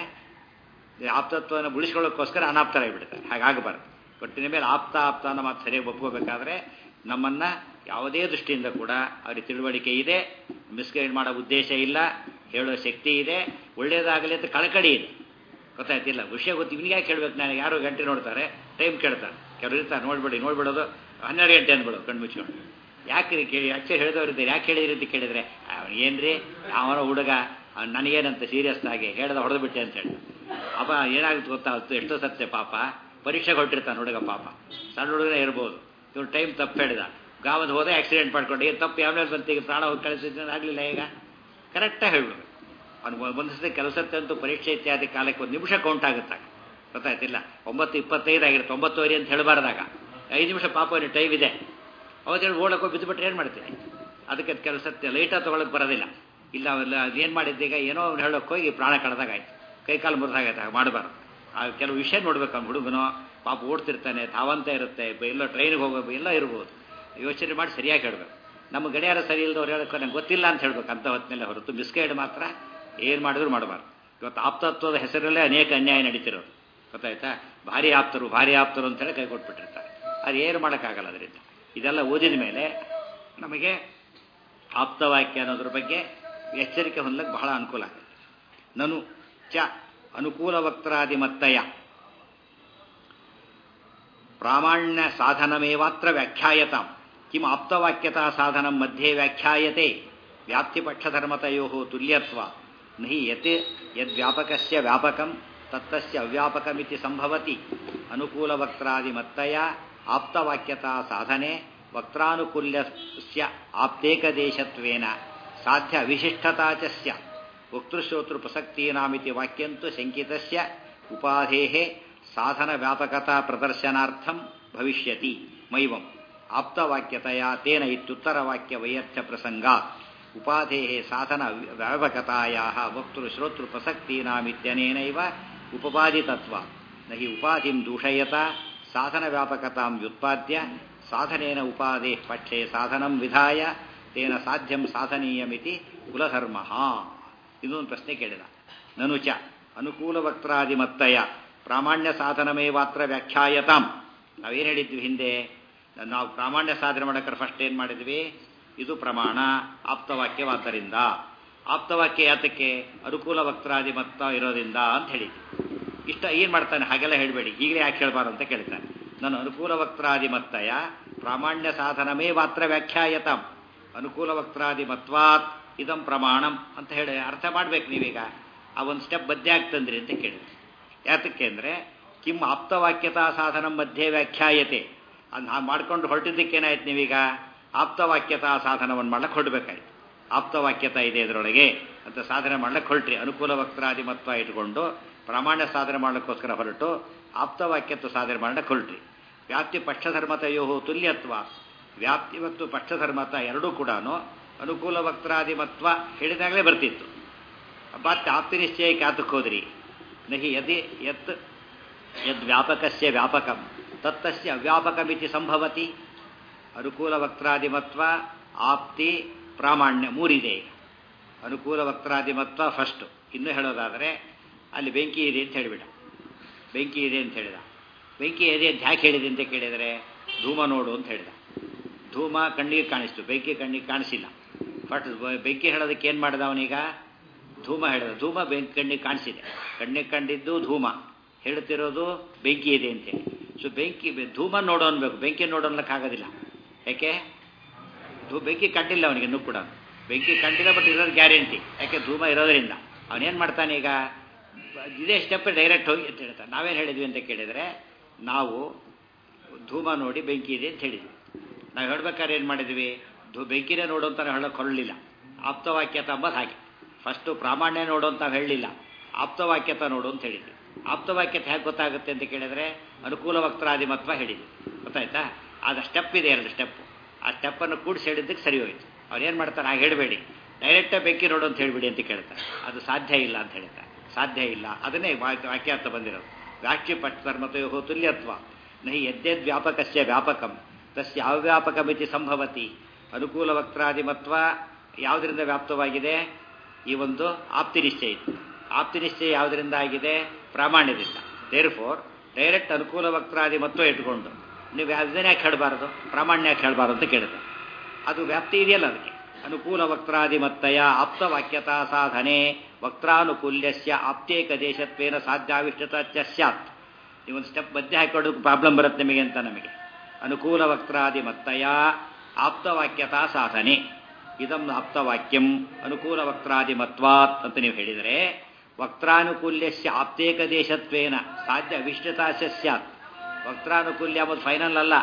ಈ ಆಪ್ತತ್ವವನ್ನು ಉಳಿಸ್ಕೊಳ್ಳೋಕ್ಕೋಸ್ಕರ ಅನಾಪ್ತರಾಗಿಬಿಡ್ತಾರೆ ಹಾಗಾಗಬಾರ್ದು ಒಟ್ಟಿನ ಮೇಲೆ ಆಪ್ತ ಆಪ್ತ ಅನ್ನೋ ಮಾತು ಸರಿಯಾಗಿ ಒಪ್ಕೋಬೇಕಾದ್ರೆ ನಮ್ಮನ್ನು ಯಾವುದೇ ದೃಷ್ಟಿಯಿಂದ ಕೂಡ ಅವ್ರಿಗೆ ತಿಳುವಳಿಕೆ ಇದೆ ಮಿಸ್ಗೈಡ್ ಮಾಡೋ ಉದ್ದೇಶ ಇಲ್ಲ ಹೇಳೋ ಶಕ್ತಿ ಇದೆ ಒಳ್ಳೆಯದಾಗಲಿ ಅಂತ ಕಳಕಳಿ ಇದೆ ಗೊತ್ತಾಯ್ತಿಲ್ಲ ವಿಷಯ ಗೊತ್ತು ಇವನಿಗೆ ಯಾಕೆ ಕೇಳ್ಬೇಕು ನಾನು ಯಾರು ಗಂಟೆ ನೋಡ್ತಾರೆ ಟೈಮ್ ಕೇಳ್ತಾರೆ ಕೆಲವರು ಇರ್ತಾರೆ ನೋಡ್ಬೇಡಿ ನೋಡ್ಬಿಡೋದು ಹನ್ನೆರಡು ಗಂಟೆ ಅಂದ್ಬಿಡೋದು ಕಣ್ಣು ಮುಚ್ಕೊಂಡು ಯಾಕೆ ರೀ ಕೇಳಿ ಅಕ್ಷರ ಹೇಳಿದವ್ರು ಇದ್ದಾರೆ ಯಾಕೆ ಹೇಳಿದ್ರಿ ಅಂತ ಕೇಳಿದ್ರೆ ಅವನು ಏನ್ರಿ ಅವನ ಹುಡುಗ ಅವ್ನು ನನಗೇನಂತ ಸೀರಿಯಸ್ ಆಗಿ ಹೇಳ್ದ ಹೊಡೆದು ಬಿಟ್ಟೆ ಅಂತ ಹೇಳಿ ಅಪ್ಪ ಏನಾಗುತ್ತೆ ಗೊತ್ತಾಗುತ್ತೆ ಎಷ್ಟೋ ಸತ್ಯ ಪಾಪ ಪರೀಕ್ಷೆಗೆ ಹೊಟ್ಟಿರ್ತಾನೆ ಹುಡುಗ ಪಾಪ ಸಣ್ಣ ಹುಡುಗನೇ ಇರ್ಬೋದು ಇವ್ನು ಟೈಮ್ ತಪ್ಪು ಹೇಳಿದ ಗಾವದ ಹೋದೆ ಆಕ್ಸಿಡೆಂಟ್ ಮಾಡ್ಕೊಂಡು ಏನು ತಪ್ಪು ಯಾವ್ಯಾವ ಬಂತು ಈಗ ಪ್ರಾಣ ಹೋಗಿ ಕಳಿಸಿದ್ರೆ ಆಗಲಿಲ್ಲ ಈಗ ಕರೆಕ್ಟಾಗಿ ಹೇಳ್ಬಿಡು ಅವ್ನು ಒಂದು ಸತಿ ಕೆಲಸಕ್ಕಂತೂ ಪರೀಕ್ಷೆ ಇತ್ಯಾದಿ ಕಾಲಕ್ಕೆ ಒಂದು ನಿಮಿಷ ಕೌಂಟ್ ಆಗುತ್ತೆ ಗೊತ್ತಾಯ್ತಿಲ್ಲ ಒಂಬತ್ತು ಇಪ್ಪತ್ತೈದು ಆಗಿರುತ್ತೆ ಒಂಬತ್ತುವರೆ ಅಂತ ಹೇಳಬಾರ್ದಾಗ ಐದು ನಿಮಿಷ ಪಾಪ ಅವನು ಟೈಮ್ ಇದೆ ಅವತ್ತು ಹೇಳಿ ಓಡಕ್ಕೆ ಹೋಗಿ ಬಿದ್ದುಬಿಟ್ರೆ ಏನು ಮಾಡ್ತೀನಿ ಅದಕ್ಕೆ ಕೆಲಸ ಲೈಟಾಗಿ ತೊಗೊಳಕ್ಕೆ ಬರೋದಿಲ್ಲ ಇಲ್ಲ ಅವೆಲ್ಲ ಅದೇನು ಮಾಡಿದ್ದೀಗ ಏನೋ ಅವ್ನು ಹೇಳೋಕೆ ಹೋಗಿ ಪ್ರಾಣ ಕಳೆದಾಗಾಯ್ತು ಕೈ ಕಾಲು ಮುರಿದಾಗೈತೆ ಮಾಡಬಾರ್ದು ಆ ಕೆಲವು ವಿಷಯ ನೋಡ್ಬೇಕು ಅವ್ನು ಹುಡುಗನೋ ಪಾಪ ಓಡ್ತಿರ್ತಾನೆ ಧಾವಂತ ಇರುತ್ತೆ ಎಲ್ಲೋ ಟ್ರೈನಿಗೆ ಹೋಗಬೇಕು ಎಲ್ಲ ಇರ್ಬೋದು ಯೋಚನೆ ಮಾಡಿ ಸರಿಯಾಗಿ ಹೇಳಬೇಕು ನಮ್ಮ ಗಡಿಯಾರ ಸರಿ ಇಲ್ಲದವ್ರು ಹೇಳೋಕೆ ನಂಗೆ ಗೊತ್ತಿಲ್ಲ ಅಂತ ಹೇಳ್ಬೇಕು ಅಂತ ಹೊತ್ತಿನಲ್ಲೇ ಹೊರತು ಮಿಸ್ಗೈಡ್ ಮಾತ್ರ ಏನು ಮಾಡಿದ್ರು ಮಾಡಬಾರ್ದು ಇವತ್ತು ಆಪ್ತತ್ವದ ಹೆಸರಲ್ಲೇ ಅನೇಕ ಅನ್ಯಾಯ ನಡೀತಿರೋದು ಗೊತ್ತಾಯ್ತಾ ಭಾರಿ ಆಪ್ತರು ಭಾರಿ ಆಪ್ತರು ಅಂತೇಳಿ ಕೈ ಕೊಟ್ಬಿಟ್ಟಿರ್ತಾರೆ ಅದು ಏನು ಮಾಡೋಕ್ಕಾಗಲ್ಲ ಅದರಿಂದ ಇದೆಲ್ಲ ಓದಿದ ಮೇಲೆ ನಮಗೆ ಆಪ್ತವಾಕ್ಯ ಅನ್ನೋದ್ರ ಬಗ್ಗೆ ಎಚ್ಚರಿಕೆ ಹೊಂದಕ್ಕೆ ಬಹಳ ಅನುಕೂಲ ಆಗುತ್ತೆ ನನು ಚ ಅನುಕೂಲ ವಕ್ತಾದಿ ಮತ್ತಯ ಪ್ರಾಮಾಣ್ಯ ಸಾಧನಮೇವಾತ್ರ ವ್ಯಾಖ್ಯಾಯತಾಂ ಕಿಂ ಆಪ್ತವಾಕ್ಯತಾ ಸಾಧನ ಮಧ್ಯೆ ವ್ಯಾಖ್ಯಾಯತೆ ವ್ಯಾಪ್ತಿಪಕ್ಷಧರ್ಮತಯೋ ತುಲ್ಯತ್ವ ನಹಿ ಯತ್ ಯದ್ವ್ಯಾಪಕಸ್ಯ ವ್ಯಾಪಕಂ ತತ್ತಸ್ಯ ಅವ್ಯಾಪಕಮಿತಿ ಸಂಭವತಿ ಅನುಕೂಲವಕ್ತಾದಿಮತ್ತಯ ಆಪ್ತವಾಕ್ಯತಾ ಸಾಧನೆ ವಕ್ತಾನುಕೂಲ್ಯಸ್ಯ ಆಪ್ತೇಕದೇಶತ್ವೇನ ಸಾಧ್ಯ ವಿಶಿಷ್ಟತಾ ಚ ಸ್ಯಾತ್ ವಕ್ತೃಶ್ರೋತೃ ಪ್ರಸಕ್ತೀನಾಮಿತಿ ವಾಕ್ಯಂತು ಶಂಕಿತಸ್ಯ ಉಪಾಧೇಃ ಸಾಧನ ವ್ಯಾಪಕತಾ ಪ್ರದರ್ಶನಾರ್ಥಂ ಭವಿಷ್ಯತಿ ಮೈವಂ ಆಪ್ತವಾಕ್ಯತೆಯ ತೇನ ಇತ್ಯುತ್ತರವಾಕ್ಯ ವೈಯರ್ಥ್ಯ ಪ್ರಸಂಗಾತ್ ಉಪಾಧೇಃ ಸಾಧನ ವ್ಯಾಪಕತಾಯಾಃ ವಕ್ತೃ ಶ್ರೋತೃ ಪ್ರಸಕ್ತೀನಾಮಿತ್ಯನೇನೈವ ಉಪಪಾದಿತತ್ವ ನ ಹಿ ಉಪಾಧಿಂ ದೂಷಯತ ಸಾಧನ ವ್ಯಾಪಕತಾಂ ವ್ಯುತ್ಪಾದ್ಯ ಸಾಧನೇನ ಉಪಾಧೇಃ ಪಕ್ಷೆ ಸಾಧನಂ ವಿಧಾಯ ತೇನ ಸಾಧ್ಯಂ ಸಾಧನೀಯಮಿತಿ ಕುಲಧರ್ಮ ಇದೊಂದು ಪ್ರಶ್ನೆ ಕೇಳಿದ ನನು ಚ ಅನುಕೂಲ ವಕ್ತಾದಿಮತ್ತಯ ಪ್ರಾಮಾಣ್ಯ ಸಾಧನಮೇವಾತ್ರ ವ್ಯಾಖ್ಯಾಯತಾಂ ನಾವೇನು ಹೇಳಿದ್ವಿ ಹಿಂದೆ ನಾವು ಪ್ರಾಮಾಣ್ಯ ಸಾಧನೆ ಮಾಡೋಕ್ರೆ ಫಸ್ಟ್ ಏನು ಮಾಡಿದ್ವಿ ಇದು ಪ್ರಮಾಣ ಆಪ್ತವಾಕ್ಯವಾದ್ದರಿಂದ ಆಪ್ತವಾಕ್ಯ ಯಾತಕ್ಕೆ ಅನುಕೂಲ ವಕ್ತಾದಿ ಮತ್ತ ಇರೋದ್ರಿಂದ ಅಂತ ಹೇಳಿದ್ವಿ ಇಷ್ಟ ಏನು ಮಾಡ್ತಾನೆ ಹಾಗೆಲ್ಲ ಹೇಳಬೇಡಿ ಈಗಲೇ ಯಾಕೆ ಹೇಳ್ಬಾರ್ದು ಅಂತ ಕೇಳ್ತಾನೆ ನಾನು ಅನುಕೂಲ ವಕ್ತಾದಿ ಮತ್ತಯ ಪ್ರಾಮಾಣ್ಯ ಸಾಧನಮೇ ಮಾತ್ರ ವ್ಯಾಖ್ಯಾಯತಾಂ ಅನುಕೂಲ ವಕ್ತಾದಿ ಮತ್ವಾತ್ ಇದಂ ಪ್ರಮಾಣಂ ಅಂತ ಹೇಳಿ ಅರ್ಥ ಮಾಡ್ಬೇಕು ನೀವೀಗ ಆ ಒಂದು ಸ್ಟೆಪ್ ಬದ್ದೆ ಆಗ್ತಂದ್ರಿ ಅಂತ ಕೇಳಿದ್ರಿ ಯಾತಕ್ಕೆ ಅಂದರೆ ಕಿಂ ಆಪ್ತವಾಕ್ಯತಾ ಸಾಧನ ಮಧ್ಯೆ ವ್ಯಾಖ್ಯಾಯತೆ ಅದು ಹಾಗೆ ಮಾಡ್ಕೊಂಡು ಹೊರಟಿದ್ದಕ್ಕೇನಾಯ್ತು ನೀವೀಗ ಆಪ್ತವಾಕ್ಯತಾ ಸಾಧನವನ್ನು ಮಾಡ್ಲಿಕ್ಕೆ ಹೊರಡ್ಬೇಕಾಯ್ತು ಆಪ್ತವಾಕ್ಯತಾ ಇದೆ ಇದರೊಳಗೆ ಅಂತ ಸಾಧನೆ ಮಾಡ್ಲಿಕ್ಕೆ ಹೊರಟ್ರಿ ಅನುಕೂಲ ವಕ್ತಾದಿ ಮತ್ವ ಇಟ್ಕೊಂಡು ಪ್ರಾಮಾಣ್ಯ ಸಾಧನೆ ಮಾಡ್ಲಿಕ್ಕೋಸ್ಕರ ಹೊರಟು ಆಪ್ತವಾಕ್ಯತ್ವ ಸಾಧನೆ ಮಾಡಕ್ಕೆ ಹೊರಟ್ರಿ ವ್ಯಾಪ್ತಿ ಪಕ್ಷಧರ್ಮತೆಯೋ ತುಲ್ಯತ್ವ ವ್ಯಾಪ್ತಿ ಮತ್ತು ಪಕ್ಷಧರ್ಮತ ಎರಡೂ ಕೂಡ ಅನುಕೂಲ ವಕ್ತಾದಿಮತ್ವ ಹೇಳಿದಾಗಲೇ ಬರ್ತಿತ್ತು ಮತ್ತೆ ಆಪ್ತಿ ನಿಶ್ಚಯಕ್ಕೆ ಆತಕ್ಕೆ ಹೋದ್ರಿ ನಹಿ ಯದಿ ಯತ್ ಯದ್ ವ್ಯಾಪಕಸ್ಯ ವ್ಯಾಪಕಂ ತತ್ತಸ್ಯ ಅವ್ಯಾಪಕಮಿತಿ ಸಂಭವತಿ ಅನುಕೂಲ ವಕ್ತಾದಿಮತ್ವ ಆಪ್ತಿ ಪ್ರಾಮಾಣ್ಯ ಮೂರಿದೆ ಅನುಕೂಲ ವಕ್ತಾದಿಮತ್ವ ಫಸ್ಟು ಇನ್ನು ಹೇಳೋದಾದರೆ ಅಲ್ಲಿ ಬೆಂಕಿ ಇದೆ ಅಂತ ಹೇಳಿಬಿಡ ಬೆಂಕಿ ಇದೆ ಅಂತ ಹೇಳಿದ ಬೆಂಕಿ ಇದೆ ಅಂತ ಯಾಕೆ ಹೇಳಿದೆ ಅಂತ ಕೇಳಿದರೆ ಧೂಮ ನೋಡು ಅಂತ ಹೇಳಿದ ಧೂಮ ಕಣ್ಣಿಗೆ ಕಾಣಿಸ್ತು ಬೆಂಕಿ ಕಣ್ಣಿಗೆ ಕಾಣಿಸಿಲ್ಲ ಬಟ್ ಬೆಂಕಿ ಹೇಳೋದಕ್ಕೆ ಏನು ಮಾಡಿದ ಅವನೀಗ ಧೂಮ ಹೇಳಿದ ಧೂಮ ಬೆಂಕಿ ಕಣ್ಣಿಗೆ ಕಾಣಿಸಿದೆ ಕಣ್ಣಿಗೆ ಕಂಡಿದ್ದು ಧೂಮ ಹೇಳ್ತಿರೋದು ಬೆಂಕಿ ಇದೆ ಅಂತೇಳಿ ಸೊ ಬೆಂಕಿ ಧೂಮ ನೋಡೋ ಅನ್ಬೇಕು ಬೆಂಕಿ ನೋಡೋ ಆಗೋದಿಲ್ಲ ಯಾಕೆ ಧೂ ಬೆಂಕಿ ಕಂಡಿಲ್ಲ ಅವನಿಗೆ ಇನ್ನೂ ಕೂಡ ಬೆಂಕಿ ಕಂಡಿಲ್ಲ ಬಟ್ ಇರೋದು ಗ್ಯಾರಂಟಿ ಯಾಕೆ ಧೂಮ ಇರೋದ್ರಿಂದ ಅವನೇನು ಮಾಡ್ತಾನೆ ಈಗ ಇದೇ ಸ್ಟೆಪ್ ಡೈರೆಕ್ಟ್ ಹೋಗಿ ಅಂತ ಹೇಳ್ತಾನೆ ನಾವೇನು ಹೇಳಿದ್ವಿ ಅಂತ ಕೇಳಿದರೆ ನಾವು ಧೂಮ ನೋಡಿ ಬೆಂಕಿ ಇದೆ ಅಂತ ಹೇಳಿದ್ವಿ ನಾವು ಹೇಳ್ಬೇಕಾದ್ರೆ ಏನು ಮಾಡಿದ್ವಿ ಧೂ ಬೆಂಕಿನೇ ನೋಡು ಅಂತ ಹೇಳೋಕೆ ಹೊರಲಿಲ್ಲ ಆಪ್ತವಾಕ್ಯತ ಅಂಬದು ಹಾಗೆ ಫಸ್ಟು ಪ್ರಾಮಾಣ್ಯ ನೋಡು ಅಂತ ನಾವು ಹೇಳಲಿಲ್ಲ ಆಪ್ತವಾಕ್ಯತ ನೋಡು ಅಂತ ಹೇಳಿದ್ವಿ ಆಪ್ತವಾಕ್ಯತೆ ಹೇಗೆ ಗೊತ್ತಾಗುತ್ತೆ ಅಂತ ಕೇಳಿದರೆ ಅನುಕೂಲ ವಕ್ತಾದಿಮತ್ವ ಹೇಳಿದ್ವಿ ಗೊತ್ತಾಯ್ತಾ ಆದ ಸ್ಟೆಪ್ ಇದೆ ಎರಡು ಸ್ಟೆಪ್ಪು ಆ ಸ್ಟೆಪ್ಪನ್ನು ಕೂಡಿಸಿ ಹೇಳಿದ್ದಕ್ಕೆ ಸರಿ ಹೋಯ್ತು ಅವ್ರು ಏನು ಮಾಡ್ತಾರೆ ಹಾಗೆ ಹೇಳಬೇಡಿ ಡೈರೆಕ್ಟಾಗಿ ಬೆಂಕಿ ನೋಡು ಅಂತ ಹೇಳಿಬಿಡಿ ಅಂತ ಕೇಳ್ತಾರೆ ಅದು ಸಾಧ್ಯ ಇಲ್ಲ ಅಂತ ಹೇಳ್ತಾರೆ ಸಾಧ್ಯ ಇಲ್ಲ ಅದನ್ನೇ ವಾಕ್ಯಾರ್ಥ ಬಂದಿರೋದು ವ್ಯಾಖ್ಯ ಪಟ್ಟಧರ್ಮತೆಯೋ ತುಲ್ಯತ್ವ ನಹಿ ಯದ್ಯದ್ ವ್ಯಾಪಕಸ್ಯ ವ್ಯಾಪಕಂ ತಸ್ಯ ಅವ್ಯಾಪಕಮಿತಿ ಸಂಭವತಿ ಅನುಕೂಲ ವಕ್ತಾದಿಮತ್ವ ಯಾವುದರಿಂದ ವ್ಯಾಪ್ತವಾಗಿದೆ ಈ ಒಂದು ಆಪ್ತಿ ನಿಶ್ಚಯ ಆಪ್ತಿ ನಿಶ್ಚಯ ಯಾವುದರಿಂದ ಆಗಿದೆ ಪ್ರಾಮಾಣ್ಯದಿಂದ ದೇರ್ ಫೋರ್ ಡೈರೆಕ್ಟ್ ಅನುಕೂಲ ವಕ್ತಾದಿಮತ್ವ ಇಟ್ಕೊಂಡು ನೀವು ಅದನ್ನೇ ಯಾಕೆ ಹೇಳಬಾರ್ದು ಪ್ರಾಮಾಣ್ಯ ಯಾಕೆ ಹೇಳಬಾರ್ದು ಅಂತ ಕೇಳಿದೆ ಅದು ವ್ಯಾಪ್ತಿ ಇದೆಯಲ್ಲ ಅದಕ್ಕೆ ಅನುಕೂಲ ವಕ್ತಾದಿಮತ್ತಯ ಆಪ್ತವಾಕ್ಯತಾ ಸಾಧನೆ ವಕ್ತಾನುಕೂಲ್ಯಸ್ಯ ಆಪ್ತೇಕ ದೇಶತ್ವೇನ ಸಾಧ್ಯಾವಿಷ್ಟತ ಚ ಸ್ಯಾತ್ ನೀವೊಂದು ಸ್ಟೆಪ್ ಮಧ್ಯೆ ಹಾಕೊಳ್ಳೋಕೆ ಪ್ರಾಬ್ಲಮ್ ಬರುತ್ತೆ ನಿಮಗೆ ಅಂತ ನಮಗೆ ಅನುಕೂಲ ವಕ್ತಾದಿಮತ್ತಯ ಆಪ್ತವಾಕ್ಯತಾ ಸಾಧನೆ ಇದಂ ಆಪ್ತವಾಕ್ಯಂ ಅನುಕೂಲ ವಕ್ತಾದಿಮತ್ವಾತ್ ಅಂತ ನೀವು ಹೇಳಿದರೆ ವಕ್ತಾನುಕೂಲ್ಯಸ್ಯ ಆಪ್ತೇಕ ದೇಶತ್ವೇನ ಸಾಧ್ಯ ಅವಿಷ್ಟತಾಶ ಸ್ಯಾತ್ ವಕ್ತಾನುಕೂಲ್ಯ ಎಂಬುದು ಫೈನಲ್ ಅಲ್ಲ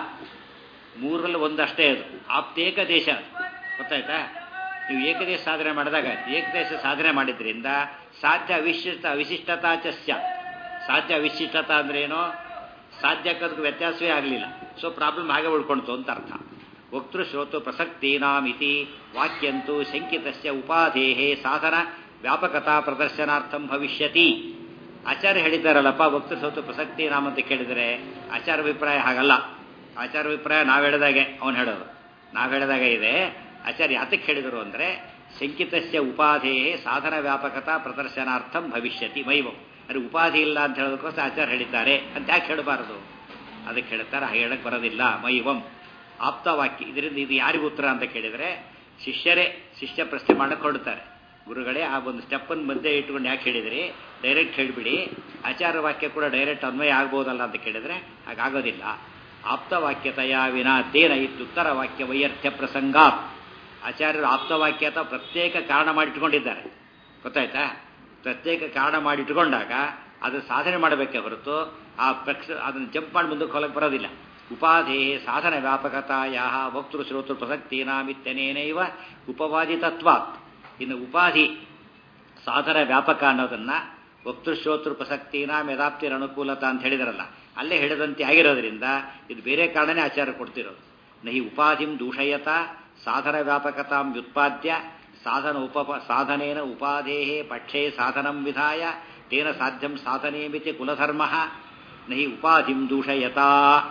ಮೂರರಲ್ಲಿ ಒಂದಷ್ಟೇ ಅದು ಆಪ್ತೇಕ ದೇಶ ಗೊತ್ತಾಯ್ತಾ ನೀವು ಏಕದೇಶ ಸಾಧನೆ ಮಾಡಿದಾಗ ಏಕದೇಶ ಸಾಧನೆ ಮಾಡಿದ್ರಿಂದ ಸಾಧ್ಯ ಅವಿಶಿಷ್ಟ ಅವಿಶಿಷ್ಟತಾ ಚ ಸ್ಯಾತ್ ಸಾಧ್ಯ ಅವಿಶಿಷ್ಟತಾ ಅಂದ್ರೆ ಏನೋ ಸಾಧ್ಯಕ್ಕದಕ್ಕೆ ವ್ಯತ್ಯಾಸವೇ ಆಗಲಿಲ್ಲ ಸೊ ಪ್ರಾಬ್ಲಮ್ ಹಾಗೆ ಉಳ್ಕೊಳ್ತು ಅಂತ ಅರ್ಥ ವಕ್ತೃ ಶ್ರೋತು ಪ್ರಸಕ್ತೀನಾಮಿತಿ ವಾಕ್ಯಂತೂ ಶಂಕಿತಸ್ಯ ಉಪಾಧೇಹೇ ಸಾಧನ ವ್ಯಾಪಕತಾ ಪ್ರದರ್ಶನಾರ್ಥಂ ಭವಿಷ್ಯತಿ ಆಚಾರ್ಯ ಹೇಳಿದ್ದಾರಲ್ಲಪ್ಪ ವಕ್ತೃ ಶ್ರೋತು ಪ್ರಸಕ್ತಿ ನಾಮ ಅಂತ ಕೇಳಿದರೆ ಆಚಾರ ಅಭಿಪ್ರಾಯ ಹಾಗಲ್ಲ ಆಚಾರ ಅಭಿಪ್ರಾಯ ನಾವು ಹೇಳಿದಾಗೆ ಅವನು ಹೇಳೋದು ನಾವು ಹೇಳಿದಾಗ ಇದೆ ಆಚಾರ್ಯ ಯಾತಕ್ಕೆ ಹೇಳಿದರು ಅಂದರೆ ಶಂಕಿತಸ್ಯ ಉಪಾಧೇಹೇ ಸಾಧನ ವ್ಯಾಪಕತಾ ಪ್ರದರ್ಶನಾರ್ಥಂ ಭವಿಷ್ಯತಿ ಮೈವಂ ಅಂದರೆ ಉಪಾಧಿ ಇಲ್ಲ ಅಂತ ಹೇಳೋದಕ್ಕೋಸ್ಕರ ಆಚಾರ್ಯ ಹೇಳಿದ್ದಾರೆ ಅಂತ ಯಾಕೆ ಹೇಳಬಾರದು ಅದಕ್ಕೆ ಹೇಳ್ತಾರೆ ಹೇಳಕ್ಕೆ ಬರೋದಿಲ್ಲ ಮೈವಂ ಆಪ್ತವಾಕ್ಯ ಇದರಿಂದ ಇದು ಯಾರಿಗೂ ಉತ್ತರ ಅಂತ ಕೇಳಿದರೆ ಶಿಷ್ಯರೇ ಶಿಷ್ಯ ಪ್ರಶ್ನೆ ಮಾಡಕ್ಕೆ ಹೊರಡ್ತಾರೆ ಗುರುಗಳೇ ಆ ಒಂದು ಸ್ಟೆಪ್ಪನ್ನು ಮಧ್ಯೆ ಇಟ್ಕೊಂಡು ಯಾಕೆ ಹೇಳಿದ್ರಿ ಡೈರೆಕ್ಟ್ ಹೇಳಿಬಿಡಿ ಆಚಾರ ವಾಕ್ಯ ಕೂಡ ಡೈರೆಕ್ಟ್ ಅನ್ವಯ ಆಗ್ಬೋದಲ್ಲ ಅಂತ ಕೇಳಿದರೆ ಹಾಗಾಗೋದಿಲ್ಲ ಆಪ್ತವಾಕ್ಯತೆಯ ವಿನಾ ತೇನ ಇತ್ಯುತ್ತರ ವಾಕ್ಯ ವೈಯರ್ಥ್ಯ ಪ್ರಸಂಗಾತ್ ಆಚಾರ್ಯರು ಆಪ್ತವಾಕ್ಯ ಅಥವಾ ಪ್ರತ್ಯೇಕ ಕಾರಣ ಮಾಡಿಟ್ಕೊಂಡಿದ್ದಾರೆ ಗೊತ್ತಾಯ್ತಾ ಪ್ರತ್ಯೇಕ ಕಾರಣ ಮಾಡಿಟ್ಕೊಂಡಾಗ ಅದು ಸಾಧನೆ ಮಾಡಬೇಕೇ ಹೊರತು ಆ ಪ್ರಕ್ಷ ಅದನ್ನು ಜಂಪ್ ಮಾಡಿ ಮುಂದಕ್ಕೆ ಹೊಲಕ್ಕೆ ಬರೋದಿಲ್ಲ ಉಪಾಧೇ ಸಾಧನ ವ್ಯಾಪಕತಾಯ ವಕ್ತೃ ಶ್ರೋತೃ ಪ್ರಸಕ್ತೀನಾಮಿತ್ಯನೇನೈವ ಉಪವಾದಿ ತತ್ವಾತ್ ಇನ್ನು ಉಪಾಧಿ ಸಾಧನ ವ್ಯಾಪಕ ಅನ್ನೋದನ್ನ ವಕ್ತೃಶ್ರೋತೃ ಪ್ರಸಕ್ತಿನ ಮೆದಾಪ್ತಿರ ಅನುಕೂಲತ ಅಂತ ಹೇಳಿದಾರಲ್ಲ ಅಲ್ಲೇ ಹೇಳಿದಂತೆ ಆಗಿರೋದ್ರಿಂದ ಇದು ಬೇರೆ ಕಾರಣನೇ ಆಚಾರ ಕೊಡ್ತಿರೋದು ನಹಿ ಉಪಾಧಿಂ ದೂಷಯತ ಸಾಧನ ವ್ಯಾಪಕತಾಂ ವ್ಯುತ್ಪಾದ್ಯ ಸಾಧನ ಉಪ ಸಾಧನೇನ ಉಪಾಧೇಹೇ ಪಕ್ಷೇ ಸಾಧನಂ ವಿಧಾಯ ತೇನ ಸಾಧ್ಯಂ ಸಾಧನೇಮಿತಿ ಕುಲಧರ್ಮ ನಹಿ ಉಪಾಧಿಂ ದೂಷಯತ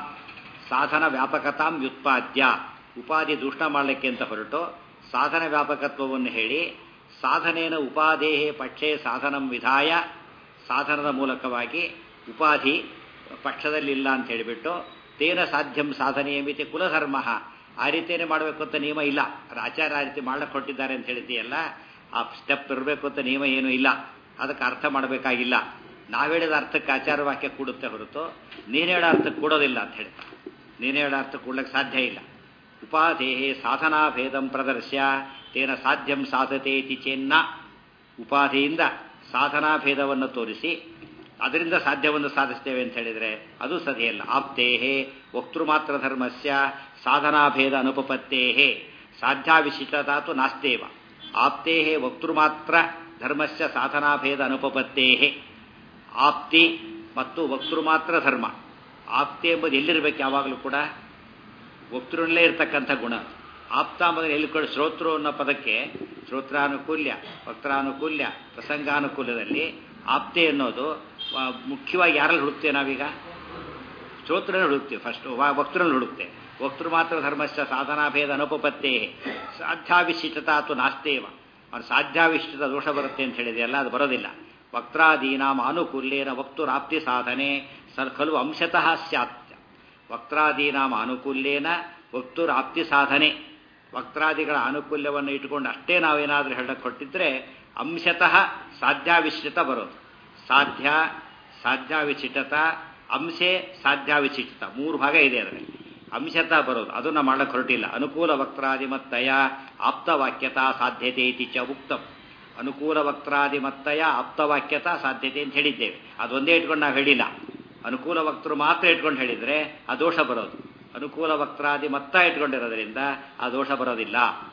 ಸಾಧನ ವ್ಯಾಪಕತಾಂ ವ್ಯುತ್ಪಾದ್ಯ ಉಪಾಧಿ ದೂಷಣ ಮಾಡಲಿಕ್ಕೆ ಅಂತ ಹೊರಟು ಸಾಧನ ವ್ಯಾಪಕತ್ವವನ್ನು ಹೇಳಿ ಸಾಧನೇನ ಉಪಾಧೇಹೇ ಪಕ್ಷೇ ಸಾಧನಂ ವಿಧಾಯ ಸಾಧನದ ಮೂಲಕವಾಗಿ ಉಪಾಧಿ ಪಕ್ಷದಲ್ಲಿಲ್ಲ ಅಂತ ಹೇಳಿಬಿಟ್ಟು ತೇನ ಸಾಧ್ಯಂ ಸಾಧನೆಯ ಮಿತಿ ಕುಲಧರ್ಮ ಆ ರೀತಿಯೇ ಮಾಡಬೇಕು ಅಂತ ನಿಯಮ ಇಲ್ಲ ಆಚಾರ ಆ ರೀತಿ ಮಾಡಕ್ಕೆ ಕೊಟ್ಟಿದ್ದಾರೆ ಅಂತ ಹೇಳಿದೆಯಲ್ಲ ಆ ಸ್ಟೆಪ್ ಇರಬೇಕು ಅಂತ ನಿಯಮ ಏನೂ ಇಲ್ಲ ಅದಕ್ಕೆ ಅರ್ಥ ಮಾಡಬೇಕಾಗಿಲ್ಲ ನಾವು ಹೇಳಿದ ಅರ್ಥಕ್ಕೆ ಆಚಾರ ವಾಕ್ಯ ಕೂಡುತ್ತೆ ಹೊರತು ನೀನು ಹೇಳೋ ಅರ್ಥಕ್ಕೆ ಕೂಡೋದಿಲ್ಲ ಅಂತ ಹೇಳ್ತಾರೆ ನೀನು ಹೇಳೋ ಅರ್ಥ ಕೂಡ್ಲಿಕ್ಕೆ ಸಾಧ್ಯ ಇಲ್ಲ ಉಪಾಧೇಹೇ ಸಾಧನಾಭೇದಂ ಪ್ರದರ್ಶ್ಯ ತೇನ ಸಾಧ್ಯಂ ಸಾಧತೆ ಇತಿ ಚೆನ್ನ ಉಪಾಧಿಯಿಂದ ಸಾಧನಾಭೇದವನ್ನು ತೋರಿಸಿ ಅದರಿಂದ ಸಾಧ್ಯವನ್ನು ಸಾಧಿಸ್ತೇವೆ ಅಂತ ಹೇಳಿದರೆ ಅದು ಸರಿಯಲ್ಲ ಆಪ್ತೇಹೇ ವಕ್ತೃ ಮಾತ್ರ ಧರ್ಮಸ್ಯ ಸಾಧನಾಭೇದ ಅನುಪಪತ್ತೇಹೇ ಸಾಧ್ಯಾವಿಶಿಷ್ಟತಾತು ನಾಸ್ತೇವ ಆಪ್ತೇಹೇ ವಕ್ತೃ ಮಾತ್ರ ಧರ್ಮಸ್ಯ ಸಾಧನಾಭೇದ ಅನುಪಪತ್ತೇಹೇ ಆಪ್ತಿ ಮತ್ತು ವಕ್ತೃ ಮಾತ್ರ ಧರ್ಮ ಆಪ್ತಿ ಎಂಬುದು ಎಲ್ಲಿರಬೇಕು ಯಾವಾಗಲೂ ಕೂಡ ವಕ್ತೃನಲ್ಲೇ ಇರತಕ್ಕಂಥ ಗುಣ ಆಪ್ತ ಎಂಬುದನ್ನು ಎಲ್ಲಿ ಕೂಡ ಶ್ರೋತೃ ಅನ್ನೋ ಪದಕ್ಕೆ ಶ್ರೋತ್ರಾನುಕೂಲ್ಯ ವಕ್ತಾನುಕೂಲ್ಯ ಪ್ರಸಂಗಾನುಕೂಲ್ಯದಲ್ಲಿ ಆಪ್ತೆ ಅನ್ನೋದು ಮುಖ್ಯವಾಗಿ ಯಾರಲ್ಲಿ ಹುಡುಕ್ತೇವೆ ನಾವೀಗ ಶ್ರೋತ್ರನ ಹುಡುಕ್ತೇವೆ ಫಸ್ಟ್ ವಕ್ತರಲ್ಲಿ ಹುಡುಕ್ತೇವೆ ವಕ್ತೃ ಮಾತ್ರ ಧರ್ಮಸ್ಯ ಸಾಧನಾಭೇದ ಅನುಪಪತ್ತೇ ಸಾಧ್ಯಾವಿಶಿಷ್ಟತಾ ಅಥವಾ ನಾಸ್ತೇವ ಅವ್ರು ಸಾಧ್ಯಾವಿಶಿಷ್ಟ ದೋಷ ಬರುತ್ತೆ ಅಂತ ಹೇಳಿದೆಯಲ್ಲ ಅದು ಬರೋದಿಲ್ಲ ವಕ್ತಾದೀನಾಂ ಅನುಕೂಲ್ಯೇನ ವಕ್ತುರಾಪ್ತಿ ಸಾಧನೆ ಸರ್ ಖಲು ಅಂಶತಃ ಸ್ಯಾತ್ಯ ವಕ್ತಾದೀನಾಂ ಅನುಕೂಲ್ಯೇನ ವಕ್ತುರಾಪ್ತಿ ಸಾಧನೆ ವಕ್ತಾದಿಗಳ ಅನುಕೂಲ್ಯವನ್ನು ಇಟ್ಕೊಂಡು ಅಷ್ಟೇ ನಾವೇನಾದರೂ ಹೇಳಕ್ಕೆ ಕೊಟ್ಟಿದ್ರೆ ಅಂಶತಃ ಸಾಧ್ಯಾವಿಶಿಷ್ಟ ಬರೋದು ಸಾಧ್ಯ ಸಾಧ್ಯಾವಿಶಿಷ್ಟತ ಅಂಶೆ ಸಾಧ್ಯಾವಿಶಿಷ್ಟ ಮೂರು ಭಾಗ ಇದೆ ಅದರಲ್ಲಿ ಅಂಶತಃ ಬರೋದು ಅದನ್ನು ಮಾಡಕ್ಕೆ ಹೊರಟಿಲ್ಲ ಅನುಕೂಲ ವಕ್ತಾದಿಮತ್ತಯ ಆಪ್ತವಾಕ್ಯತಾ ಸಾಧ್ಯತೆ ಇತಿ ಚ ಉಕ್ತಂ ಅನುಕೂಲ ವಕ್ತಾದಿಮತ್ತಯ ಆಪ್ತವಾಕ್ಯತಾ ಸಾಧ್ಯತೆ ಅಂತ ಹೇಳಿದ್ದೇವೆ ಅದೊಂದೇ ಇಟ್ಕೊಂಡು ನಾವು ಹೇಳಿಲ್ಲ ಅನುಕೂಲ ವಕ್ತರು ಮಾತ್ರ ಇಟ್ಕೊಂಡು ಹೇಳಿದರೆ ಆ ದೋಷ ಬರೋದು ಅನುಕೂಲ ವಕ್ತಾದಿ ಮತ್ತ ಇಟ್ಕೊಂಡಿರೋದ್ರಿಂದ ಆ ದೋಷ ಬರೋದಿಲ್ಲ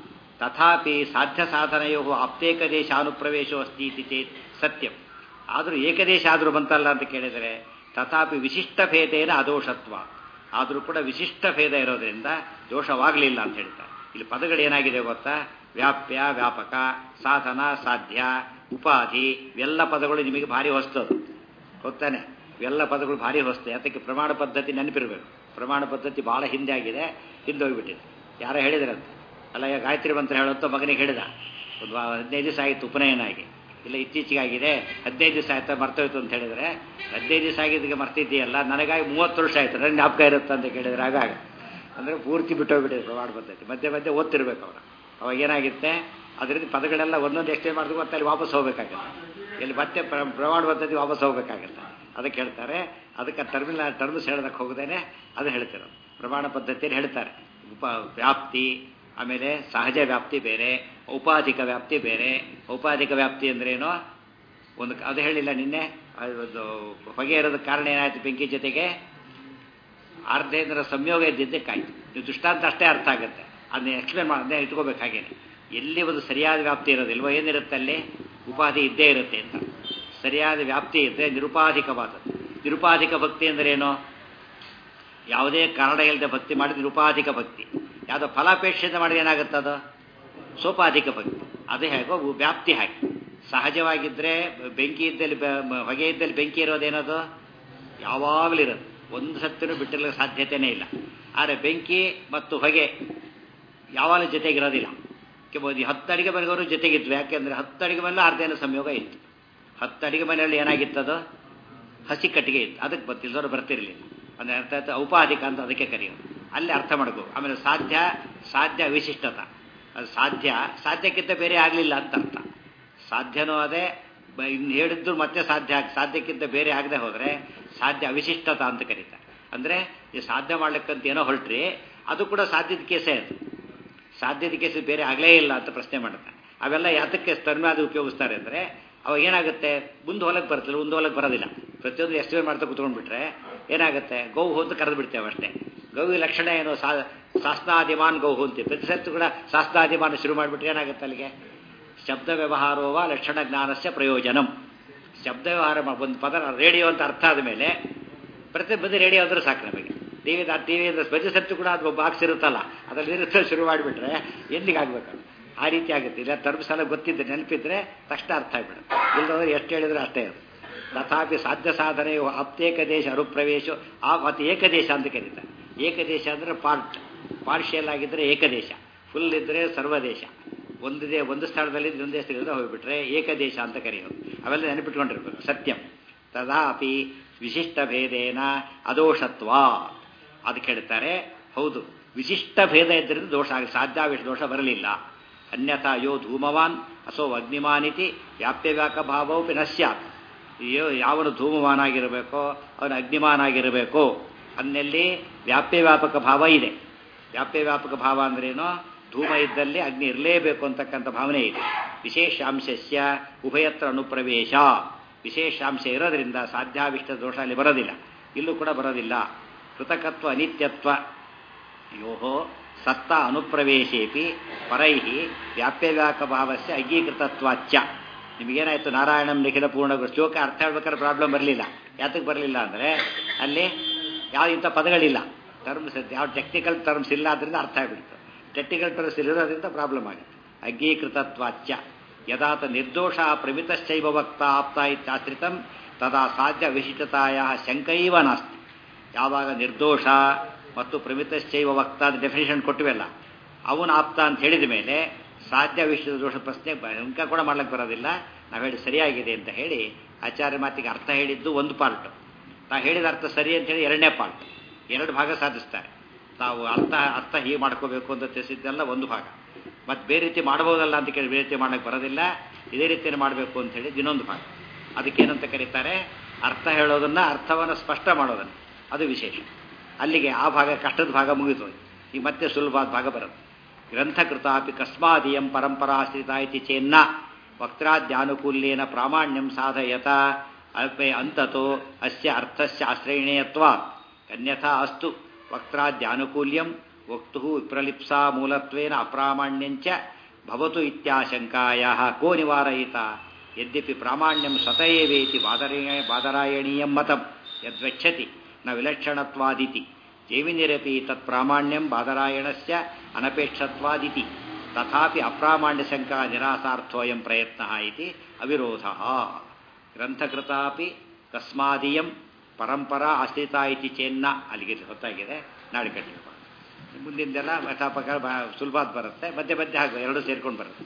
ತಥಾಪಿ ಸಾಧ್ಯ ಸಾಧನೆಯೋ ಆಪ್ತೇಕ ದೇಶ ಅನುಪ್ರವೇಶೋ ಅಸ್ತಿ ಇತಿ ಚೇತ್ ಸತ್ಯಂ ಆದರೂ ಏಕದೇಶ ಆದರೂ ಬಂತಲ್ಲ ಅಂತ ಕೇಳಿದರೆ ತಥಾಪಿ ವಿಶಿಷ್ಟ ಭೇದೇನ ಅದೋಷತ್ವ ಆದರೂ ಕೂಡ ವಿಶಿಷ್ಟ ಭೇದ ಇರೋದ್ರಿಂದ ದೋಷವಾಗಲಿಲ್ಲ ಅಂತ ಹೇಳ್ತಾರೆ ಇಲ್ಲಿ ಪದಗಳು ಏನಾಗಿದೆ ಗೊತ್ತಾ ವ್ಯಾಪ್ಯ ವ್ಯಾಪಕ ಸಾಧನ ಸಾಧ್ಯ ಉಪಾಧಿ ಇವೆಲ್ಲ ಪದಗಳು ನಿಮಗೆ ಭಾರಿ ಹೊಸ್ತದು ಗೊತ್ತಾನೆ ಇವೆಲ್ಲ ಪದಗಳು ಭಾರಿ ಹೊಸ್ತೆ ಅದಕ್ಕೆ ಪ್ರಮಾಣ ಪದ್ಧತಿ ನೆನಪಿರಬೇಕು ಪ್ರಮಾಣ ಪದ್ಧತಿ ಭಾಳ ಹಿಂದೆ ಆಗಿದೆ ಹಿಂದೆ ಹೋಗಿಬಿಟ್ಟಿದೆ ಯಾರೋ ಹೇಳಿದ್ರಂತೆ ಅಲ್ಲ ಈಗ ಗಾಯತ್ರಿ ಮಂತ್ರ ಹೇಳುತ್ತೋ ಮಗನಿಗೆ ಹೇಳಿದ ಒಂದು ಹದಿನೈದು ದಿವಸ ಆಗಿತ್ತು ಉಪನಯನ ಆಗಿ ಇಲ್ಲ ಇತ್ತೀಚೆಗೆ ಆಗಿದೆ ಹದಿನೈದು ದಿವಸ ಆಯ್ತಾ ಮರ್ತೋಯ್ತು ಅಂತ ಹೇಳಿದರೆ ಹದಿನೈದು ದಿವಸ ಆಗಿದ್ದಕ್ಕೆ ಮರ್ತಿದ್ದೀಯಲ್ಲ ನನಗಾಗಿ ಮೂವತ್ತು ವರ್ಷ ಆಯ್ತು ನನ್ನ ಜ್ಞಾಪಕ ಇರುತ್ತೆ ಅಂತ ಕೇಳಿದ್ರೆ ಆಗಾಗ ಅಂದರೆ ಪೂರ್ತಿ ಬಿಟ್ಟೋಗ್ಬಿಟ್ಟಿದೆ ಪ್ರಮಾಣ ಪದ್ಧತಿ ಮಧ್ಯೆ ಮಧ್ಯೆ ಓದ್ತಿರ್ಬೇಕು ಅವರ ಅವಾಗ ಏನಾಗುತ್ತೆ ಅದರಿಂದ ಪದಗಳೆಲ್ಲ ಒಂದೊಂದು ಎಕ್ಸ್ಚೇಂಜ್ ಮಾಡಿದ್ರು ಮತ್ತೆ ಅಲ್ಲಿ ವಾಪಸ್ ಹೋಗ್ಬೇಕಾಗತ್ತೆ ಇಲ್ಲಿ ಮತ್ತೆ ಪ್ರ- ಪ್ರಮಾಣ ಪದ್ಧತಿ ವಾಪಸ್ ಹೋಗ್ಬೇಕಾಗತ್ತೆ ಅದಕ್ಕೆ ಹೇಳ್ತಾರೆ ಅದಕ್ಕೆ ಟರ್ಮಿನ ಟರ್ಮ್ಸ್ ಹೇಳೋದಕ್ಕೆ ಹೋಗದೇನೆ ಅದು ಹೇಳ್ತಿರೋದು ಪ್ರಮಾಣ ಪದ್ಧತಿಯಲ್ಲಿ ಹೇಳ್ತಾರೆ ಉಪ ವ್ಯಾಪ್ತಿ ಆಮೇಲೆ ಸಹಜ ವ್ಯಾಪ್ತಿ ಬೇರೆ ಔಪಾಧಿಕ ವ್ಯಾಪ್ತಿ ಬೇರೆ ಔಪಾಧಿಕ ವ್ಯಾಪ್ತಿ ಅಂದ್ರೇನು ಒಂದು ಅದು ಹೇಳಿಲ್ಲ ನಿನ್ನೆ ಅದು ಹೊಗೆ ಇರೋದಕ್ಕೆ ಕಾರಣ ಏನಾಯ್ತು ಬೆಂಕಿ ಜೊತೆಗೆ ಅರ್ಧೇಂದ್ರ ಸಂಯೋಗ ಇದ್ದಿದ್ದಕ್ಕಾಯ್ತು ನೀವು ದೃಷ್ಟಾಂತ ಅಷ್ಟೇ ಅರ್ಥ ಆಗುತ್ತೆ ಅದನ್ನ ಎಕ್ಸ್ಪ್ಲೇನ್ ಮಾಡಿ ಇಟ್ಕೋಬೇಕು ಹಾಗೇನೆ ಎಲ್ಲಿ ಒಂದು ಸರಿಯಾದ ವ್ಯಾಪ್ತಿ ಇರೋದಿಲ್ವೋ ಏನಿರುತ್ತೆ ಅಲ್ಲಿ ಉಪಾಧಿ ಇದ್ದೇ ಇರುತ್ತೆ ಅಂತ ಸರಿಯಾದ ವ್ಯಾಪ್ತಿ ಇದ್ದರೆ ನಿರುಪಾಧಿಕವಾದದ್ದು ನಿರುಪಾಧಿಕ ಭಕ್ತಿ ಅಂದ್ರೇನು ಯಾವುದೇ ಕಾರಣ ಇಲ್ಲದೆ ಭಕ್ತಿ ಮಾಡಿದ ನಿರುಪಾಧಿಕ ಭಕ್ತಿ ಯಾವುದೋ ಫಲಾಪೇಕ್ಷೆಯಿಂದ ಮಾಡಿದ್ರೆ ಏನಾಗುತ್ತೆ ಅದು ಸೋಪಾಧಿಕ ಭಕ್ತಿ ಅದು ಹೇಗೋ ಉ- ವ್ಯಾಪ್ತಿ ಹಾಗೆ ಸಹಜವಾಗಿದ್ದರೆ ಬೆಂಕಿ ಇದ್ದಲ್ಲಿ ಬೆ- ಮ- ಹೊಗೆ ಇದ್ದಲ್ಲಿ ಬೆಂಕಿ ಇರೋದೇನದು ಯಾವಾಗಲೂ ಇರೋದು ಒಂದು ಸತ್ತಿನೂ ಬಿಟ್ಟಿರಲಿಕ್ಕೆ ಸಾಧ್ಯತೆಯೇ ಇಲ್ಲ ಆದರೆ ಬೆಂಕಿ ಮತ್ತು ಹೊಗೆ ಯಾವಾಗಲೂ ಜೊತೆಗಿರೋದಿಲ್ಲ ಕೆಲವು ಹತ್ತು ಅಡಿಗೆ ಮನೆಗವರು ಜೊತೆಗಿದ್ವು ಯಾಕೆಂದರೆ ಹತ್ತು ಅಡಿಗೆ ಮನೆಯಲ್ಲೂ ಅರ್ಧೇನ ಸಂಯೋಗ ಇತ್ತು ಹತ್ತು ಅಡಿಗೆ ಮನೆಯಲ್ಲಿ ಏನಾಗಿತ್ತದು ಹಸಿ ಕಟ್ಟಿಗೆ ಇತ್ತು ಅದಕ್ಕೆ ಬರ್ತಿಲ್ದವ್ರು ಬರ್ತಿರಲಿಲ್ಲ ಅಂದರೆ ಅರ್ಥ ಆಯ್ತು ಔಪಾಧಿಕ ಅಂತ ಅದಕ್ಕೆ ಕರೆಯೋದು ಅಲ್ಲಿ ಅರ್ಥ ಮಾಡ್ಕೋ ಆಮೇಲೆ ಸಾಧ್ಯ ಸಾಧ್ಯ ವಿಶಿಷ್ಟತ ಅದು ಸಾಧ್ಯ ಸಾಧ್ಯಕ್ಕಿಂತ ಬೇರೆ ಆಗಲಿಲ್ಲ ಅಂತ ಅರ್ಥ ಸಾಧ್ಯನೂ ಅದೇ ಬ- ಇನ್ನು ಹೇಳಿದ್ದು ಮತ್ತೆ ಸಾಧ್ಯ ಆಗ್- ಸಾಧ್ಯಕ್ಕಿಂತ ಬೇರೆ ಆಗದೆ ಹೋದರೆ ಸಾಧ್ಯ ಅವಿಶಿಷ್ಟತ ಅಂತ ಕರೀತಾರೆ ಅಂದರೆ ಈ ಸಾಧ್ಯ ಮಾಡ್ಲಿಕ್ಕಂತ ಏನೋ ಹೊರಟ್ರಿ ಅದು ಕೂಡ ಸಾಧ್ಯದ ಕೇಸೇ ಅದು ಸಾಧ್ಯದ ಕೇಸು ಬೇರೆ ಆಗಲೇ ಇಲ್ಲ ಅಂತ ಪ್ರಶ್ನೆ ಮಾಡ್ತಾನೆ ಅವೆಲ್ಲ ಯಾತಕ್ಕೆ ಸ್ತರ್ಮಾದಿ ಉಪಯೋಗಿಸ್ತಾರೆ ಅಂದರೆ ಅವಾಗ ಏನಾಗುತ್ತೆ ಮುಂದೆ ಹೊಲಕ್ಕೆ ಬರ್ತಿಲ್ಲ ಮುಂದೆ ಹೊಲಕ್ಕೆ ಬರೋದಿಲ್ಲ ಪ್ರತಿಯೊಂದು ಎಸ್ಟಿಮೇಟ್ ಮಾಡ್ತಾ ಕುತ್ಕೊಂಡ್ಬಿಟ್ರೆ ಏನಾಗುತ್ತೆ ಗೋವು ಅಂತ ಕರೆದು ಬಿಡ್ತೇವೆ ಅಷ್ಟೇ ಗೌವಿ ಲಕ್ಷಣ ಏನು ಸಾ ಶಾಸ್ತ್ರಾದಿಮಾನ್ ಗೋವು ಅಂತೀವಿ ಪ್ರತಿ ಸತ್ತು ಕೂಡ ಶಾಸ್ತ್ರಾದಿಮಾನ ಶುರು ಮಾಡಿಬಿಟ್ರೆ ಏನಾಗುತ್ತೆ ಅಲ್ಲಿಗೆ ಶಬ್ದ ವ್ಯವಹಾರೋವ ಲಕ್ಷಣ ಜ್ಞಾನಸ್ಯ ಪ್ರಯೋಜನಂ ಶಬ್ದ ವ್ಯವಹಾರ ಮಾ- ಒಂದು ಪದ ರೇಡಿಯೋ ಅಂತ ಅರ್ಥ ಆದ ಮೇಲೆ ಪ್ರತಿ ಬದಿ ರೇಡಿಯೋ ಅಂದ್ರೆ ಸಾಕು ನಮಗೆ ಟಿವಿ ಟಿವಿ ಅಂದ್ರೆ ಪ್ರತಿ ಸತ್ತು ಕೂಡ ಅದು ಬಾಕ್ಸ್ ಇರುತ್ತಲ್ಲ ಅದ್ರಲ್ಲಿ ಇರುತ್ತೆ ಶುರು ಮಾಡಿಬಿಟ್ರೆ ಎಲ್ಲಿಗೆ ಆಗ್ಬೇಕು ಆ ರೀತಿ ಆಗುತ್ತೆ ಇಲ್ಲ ಟರ್ಮ್ಸ್ ಎಲ್ಲ ಗೊತ್ತಿದ್ದರೆ ನೆನಪಿದ್ರೆ ತಕ್ಷಣ ಅರ್ಥ ಆಗ್ಬಿಡುತ್ತೆ ಇಲ್ಲದ್ರೆ ಎಷ್ಟು ಹೇಳಿದ್ರೆ ಅಷ್ಟೇ ಅದು ತಥಾಪಿ ಸಾಧ್ಯ ಸಾಧನೆಯು ಅಪ್ತೇಕ ದೇಶ ಅನುಪ್ರವೇಶ ಆ ಮತ್ತು ಏಕದೇಶ ಅಂತ ಕರೀತಾರೆ ಏಕದೇಶ ಅಂದರೆ ಪಾರ್ಟ್ ಪಾರ್ಷಿಯಲ್ ಆಗಿದ್ದರೆ ಏಕದೇಶ ಫುಲ್ ಇದ್ದರೆ ಸರ್ವದೇಶ ಒಂದು ದೇ ಒಂದು ಸ್ಥಳದಲ್ಲಿ ಇನ್ನೊಂದು ದೇಶದಿಂದ ಹೋಗ್ಬಿಟ್ರೆ ಏಕದೇಶ ಅಂತ ಕರೆಯೋದು ಅವೆಲ್ಲ ನೆನಪಿಟ್ಕೊಂಡಿರ್ಬೇಕು ಸತ್ಯಂ ತದಾಪಿ ವಿಶಿಷ್ಟ ಭೇದೇನ ಅದೋಷತ್ವ ಅದಕ್ಕೆ ಹೇಳ್ತಾರೆ ಹೌದು ವಿಶಿಷ್ಟ ಭೇದ ಇದ್ದರಿಂದ ದೋಷ ಆಗ ಸಾಧ್ಯಾವೇಶ ದೋಷ ಬರಲಿಲ್ಲ ಅನ್ಯಥಾ ಯೋ ಧೂಮವಾನ್ ಅಸೋ ಅಗ್ನಿಮಾನಿತಿ ವ್ಯಾಪ್ಯವ್ಯಾಕ ಭಾವವು ನಶ್ಯಾತ್ ಯೋ ಯಾವನು ಧೂಮವಾನಾಗಿರಬೇಕೋ ಅವನು ಅಗ್ನಿಮಾನಾಗಿರಬೇಕು ಅನ್ನೆಲ್ಲಿ ವ್ಯಾಪ್ಯವ್ಯಾಪಕ ಭಾವ ಇದೆ ವ್ಯಾಪ್ಯವ್ಯಾಪಕ ಭಾವ ಅಂದ್ರೇನು ಧೂಮ ಇದ್ದಲ್ಲಿ ಅಗ್ನಿ ಇರಲೇಬೇಕು ಅಂತಕ್ಕಂಥ ಭಾವನೆ ಇದೆ ವಿಶೇಷಾಂಶಸ್ಯ ಉಭಯತ್ರ ಅನುಪ್ರವೇಶ ವಿಶೇಷಾಂಶ ಇರೋದ್ರಿಂದ ಸಾಧ್ಯಾವಿಷ್ಟ ದೋಷ ಅಲ್ಲಿ ಬರೋದಿಲ್ಲ ಇಲ್ಲೂ ಕೂಡ ಬರೋದಿಲ್ಲ ಕೃತಕತ್ವ ಅನಿತ್ಯತ್ವ ಯೋಹೋ ಸತ್ತ ಅನುಪ್ರವೇಶೇಪಿ ಪರೈ ವ್ಯಾಪ್ಯವ್ಯಾಕ ಭಾವಸ್ಯ ಅಂಗೀಕೃತತ್ವಾಚ್ಯ ನಿಮಗೇನಾಯ್ತು ನಾರಾಯಣಂ ನಿಖಿಲ ಪೂರ್ಣ ಶ್ಲೋಕ ಅರ್ಥ ಹೇಳ್ಬೇಕಾದ್ರೆ ಪ್ರಾಬ್ಲಮ್ ಬರಲಿಲ್ಲ ಯಾತಕ್ಕೆ ಬರಲಿಲ್ಲ ಅಂದರೆ ಅಲ್ಲಿ ಯಾವ ಇಂಥ ಪದಗಳಿಲ್ಲ ಟರ್ಮ್ಸ್ ಯಾವ ಟೆಕ್ನಿಕಲ್ ಟರ್ಮ್ಸ್ ಇಲ್ಲ ಅದರಿಂದ ಅರ್ಥ ಆಗಿಬಿಡ್ತು ಟೆಕ್ನಿಕಲ್ ಟರ್ಮ್ಸ್ ಇರೋದ್ರಿಂದ ಪ್ರಾಬ್ಲಮ್ ಆಗುತ್ತೆ ಅಂಗೀಕೃತತ್ವಾಚ್ಯ ಯದಾತ ನಿರ್ದೋಷ ಪ್ರಮಿತಶ್ಚೈವ ವಕ್ತ ಆಪ್ತ ಇತ್ಯಾಶ್ರಿತಂ ತದಾ ಸಾಧ್ಯ ವಿಶಿಷ್ಟತಾಯ ಶಂಕೈವ ನಾಸ್ತಿ ಯಾವಾಗ ನಿರ್ದೋಷ ಮತ್ತು ಪ್ರಮಿತಶ್ಚೈವ ವಕ್ತ ಅಂತ ಡೆಫಿನೇಷನ್ ಕೊಟ್ಟಿವೆಲ್ಲ ಅವನು ಆಪ್ತ ಅಂತ ಹೇಳಿದ ಮೇಲೆ ಸಾಧ್ಯ ವಿಷಯದ ದೋಷ ಪ್ರಶ್ನೆ ಅಂಕ ಕೂಡ ಮಾಡ್ಲಿಕ್ಕೆ ಬರೋದಿಲ್ಲ ನಾವು ಹೇಳಿ ಸರಿಯಾಗಿದೆ ಅಂತ ಹೇಳಿ ಆಚಾರ್ಯ ಮಾತಿಗೆ ಅರ್ಥ ಹೇಳಿದ್ದು ಒಂದು ಪಾರ್ಟ್ ನಾವು ಹೇಳಿದ ಅರ್ಥ ಸರಿ ಅಂತ ಹೇಳಿ ಎರಡನೇ ಪಾರ್ಟ್ ಎರಡು ಭಾಗ ಸಾಧಿಸ್ತಾರೆ ನಾವು ಅರ್ಥ ಅರ್ಥ ಹೀಗೆ ಮಾಡ್ಕೋಬೇಕು ಅಂತ ತಿಳಿಸಿದ್ದೆಲ್ಲ ಒಂದು ಭಾಗ ಮತ್ತು ಬೇರೆ ರೀತಿ ಮಾಡ್ಬೋದಲ್ಲ ಅಂತ ಕೇಳಿ ಬೇರೆ ರೀತಿ ಮಾಡೋಕ್ಕೆ ಬರೋದಿಲ್ಲ ಇದೇ ರೀತಿಯಲ್ಲಿ ಮಾಡಬೇಕು ಅಂತ ಹೇಳಿ ಇನ್ನೊಂದು ಭಾಗ ಅದಕ್ಕೇನಂತ ಕರೀತಾರೆ ಅರ್ಥ ಹೇಳೋದನ್ನ ಅರ್ಥವನ್ನು ಸ್ಪಷ್ಟ ಮಾಡೋದನ್ನು ಅದು ವಿಶೇಷ ಅಲ್ಲಿಗೆ ಆ ಭಾಗ ಕಷ್ಟದ ಭಾಗ ಮುಗಿತು ಈಗ ಮತ್ತೆ ಸುಲಭವಾದ ಭಾಗ ಬರುತ್ತೆ ಗ್ರಂಥಕೃತಾಪಿ ಕಸ್ಮಾದಿಯಂ ಪರಂಪರಾಶ್ರಿತ ಇತಿ ಚೇನ್ನ ವಕ್ತಾದ್ಯಾನುಕೂಲ್ಯೇನ ಪ್ರಾಮಾಣ್ಯಂ ಸಾಧಯತ ಅಲ್ಪೇ ಅಂತತೋ ಅಸ್ಯ ಅರ್ಥಸ್ಯ ಆಶ್ರಯಣೀಯತ್ವ ಅನ್ಯಥಾ ಅಸ್ತು ವಕ್ತಾದ್ಯಾನುಕೂಲ್ಯಂ ವಕ್ತು ವಿಪ್ರಲಿಪ್ಸಾ ಮೂಲತ್ವೇನ ಅಪ್ರಾಮಾಣ್ಯಂಚ ಭವತು ಇತ್ಯಾಶಂಕಾಯ ಕೋ ನಿವಾರಯಿತ ಯದ್ಯಪಿ ಪ್ರಾಮಾಣ್ಯಂ ಸ್ವತಯೇವೇತಿ ಬಾದರಾಯ ಬಾದರಾಯಣೀಯಂ ಮತಂ ಯದ್ವಕ್ಷತಿ ನ ವಿಲಕ್ಷಣತ್ವಾದಿತಿ ಜೈಮಿನಿರಪಿ ತತ್ ಪ್ರಾಮಾಣ್ಯಂ ಬಾದರಾಯಣಸ್ಯ ಅನಪೇಕ್ಷತ್ವಾದಿತಿ ತಥಾಪಿ ಅಪ್ರಾಮಾಣ್ಯಶಂಕಾ ನಿರಾಸಾರ್ಥೋಯಂ ಪ್ರಯತ್ನ ಇತಿ ಅವಿರೋಧ ಗ್ರಂಥಕೃತಾಪಿ ಕಸ್ಮಾದಿಯಂ ಪರಂಪರಾ ಆಶ್ರಿತ ಇತಿ ಚೇನ್ನ ಅಲ್ಲಿಗೆ ಹೊತ್ತಾಗಿದೆ ನಾಳೆ ಕಟ್ಟಿಗೆ ಮುಂದಿಂದೆಲ್ಲ ಯಥಾಪಕಾರ ಬಹಳ ಸುಲಭಾತ್ ಬರುತ್ತೆ ಮಧ್ಯೆ ಮಧ್ಯೆ ಹಾಗೆ ಎರಡು ಸೇರ್ಕೊಂಡು ಬರುತ್ತೆ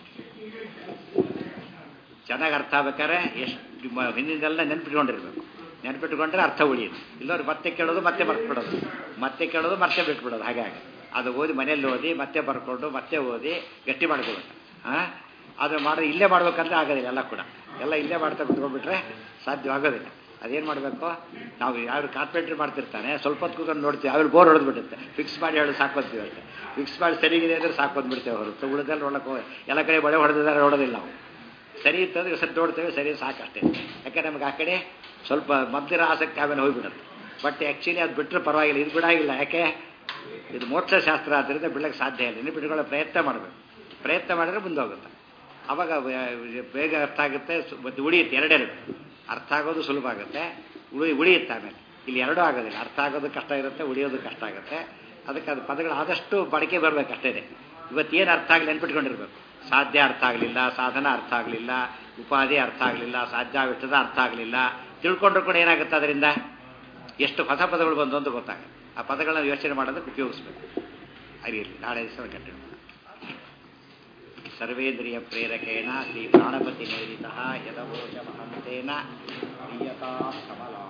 ಚೆನ್ನಾಗಿ ಅರ್ಥ ಆಗ್ಬೇಕಾದ್ರೆ ಎಷ್ಟು ಮ- ಹಿಂದಿಂದೆಲ್ಲ ನೆನ್ಪಿಟ್ಕೊಂಡಿರ್ಬೇಕು ನೆನ್ಪಿಟ್ಕೊಂಡ್ರೆ ಅರ್ಥ ಉಳಿಯುತ್ತೆ ಇಲ್ಲವ್ರು ಮತ್ತೆ ಕೇಳೋದು ಮತ್ತೆ ಮರ್ತ್ಬಿಡೋದು ಮತ್ತೆ ಕೇಳೋದು ಮತ್ತೆ ಬಿಟ್ಬಿಡೋದು ಹಾಗೆ ಹಾಗೆ ಅದು ಓದಿ ಮನೆಯಲ್ಲಿ ಓದಿ ಮತ್ತೆ ಬರ್ಕೊಂಡು ಮತ್ತೆ ಓದಿ ಗಟ್ಟಿ ಮಾಡ್ಕೋಬೇಕು ಹಾಂ ಅದು ಮಾಡಿ ಇಲ್ಲೇ ಮಾಡ್ಬೇಕಂದ್ರೆ ಆಗೋದಿಲ್ಲ ಎಲ್ಲ ಕೂಡ ಎಲ್ಲ ಇಲ್ಲೇ ಮಾಡ್ತಾ ಕುತ್ಕೊಂಡ್ಬಿಟ್ರೆ ಸಾಧ್ಯವಾಗೋದಿಲ್ಲ ಅದೇನು ಮಾಡಬೇಕು ನಾವು ಯಾರು ಕಾರ್ಪೆಂಟ್ರಿ ಮಾಡ್ತಿರ್ತಾನೆ ಸ್ವಲ್ಪ ಹೊತ್ತು ಕೂತ್ಕೊಂಡು ನೋಡ್ತೀವಿ ಅವ್ರು ಬೋರ್ ಹೊಡೆದ್ಬಿಡುತ್ತೆ ಫಿಕ್ಸ್ ಮಾಡಿ ಹೇಳಿ ಸಾಕೊಂತೀವಿ ಅಂತ ಫಿಕ್ಸ್ ಮಾಡಿ ಸರಿಗಿದೆ ಅಂದರೆ ಸಾಕೊಂಡ್ಬಿಡ್ತೇವೆ ಹೊರತು ಉಳಿದಲ್ಲಿ ನೋಡಕ್ಕೆ ಹೋಗಿ ಎಲ್ಲ ಕಡೆ ಬಳೆ ಹೊಡೆದಿದ್ದಾರೆ ನೋಡೋದಿಲ್ಲ ನಾವು ಸರಿ ಇತ್ತಂದ್ರೆ ಸರಿ ನೋಡ್ತೇವೆ ಸರಿ ಸಾಕಷ್ಟೇ ಯಾಕೆ ನಮಗೆ ಆ ಕಡೆ ಸ್ವಲ್ಪ ಮಧ್ಯರ ಆಸಕ್ತಿ ಆಮೇಲೆ ಹೋಗ್ಬಿಡುತ್ತೆ ಬಟ್ ಆ್ಯಕ್ಚುಲಿ ಅದು ಬಿಟ್ಟರೆ ಪರವಾಗಿಲ್ಲ ಇದು ಬಿಡಾಗಿಲ್ಲ ಯಾಕೆ ಇದು ಮೋಕ್ಷ ಶಾಸ್ತ್ರ ಆದ್ದರಿಂದ ಬಿಡಕ್ಕೆ ಸಾಧ್ಯ ಇಲ್ಲ ಇನ್ನು ಬಿಟ್ಕೊಳ್ಳೋ ಪ್ರಯತ್ನ ಮಾಡಬೇಕು ಪ್ರಯತ್ನ ಮಾಡಿದ್ರೆ ಮುಂದೆ ಹೋಗುತ್ತೆ ಅವಾಗ ಬೇಗ ಅರ್ಥ ಆಗುತ್ತೆ ಮತ್ತು ಉಳಿಯುತ್ತೆ ಎರಡೆರಡು ಅರ್ಥ ಆಗೋದು ಸುಲಭ ಆಗುತ್ತೆ ಉಳಿ ಉಳಿಯುತ್ತೆ ಆಮೇಲೆ ಇಲ್ಲಿ ಎರಡೂ ಆಗೋದಿಲ್ಲ ಅರ್ಥ ಆಗೋದು ಕಷ್ಟ ಇರುತ್ತೆ ಉಳಿಯೋದು ಕಷ್ಟ ಆಗುತ್ತೆ ಅದಕ್ಕೆ ಅದು ಪದಗಳು ಆದಷ್ಟು ಬಳಕೆ ಬರಬೇಕು ಅಷ್ಟೇ ಇವತ್ತೇನು ಅರ್ಥ ಆಗಲಿ ನೆನ್ಪಿಟ್ಕೊಂಡಿರ್ಬೇಕು ಸಾಧ್ಯ ಅರ್ಥ ಆಗಲಿಲ್ಲ ಸಾಧನ ಅರ್ಥ ಆಗಲಿಲ್ಲ ಉಪಾಧಿ ಅರ್ಥ ಆಗಲಿಲ್ಲ ಸಾಧ್ಯಾವಿಷ್ಟದ ಅರ್ಥ ಆಗಲಿಲ್ಲ ತಿಳ್ಕೊಂಡ್ರು ಕೂಡ ಏನಾಗುತ್ತೆ ಅದರಿಂದ ಎಷ್ಟು ಹೊಸ ಪದಗಳು ಬಂದು ಅಂತ ಗೊತ್ತಾಗುತ್ತೆ ಆ ಪದಗಳನ್ನ ಯೋಚನೆ ಮಾಡೋದಕ್ಕೆ ಉಪಯೋಗಿಸ್ಬೇಕು ಅರಿಯಲಿ ನಾಳೆ ದಿವಸ ಕಂಟಿನ್ಯೂ ಸರ್ವೇಂದ್ರಿಯ ಪ್ರೇರಕೇಣ ಶ್ರೀ ಪ್ರಾಣಪತಿ ನೇರಿತ ಯದವೋಚ ಮಹಂತೇನ ಪ್ರಿಯತಾ ಕಮಲಾ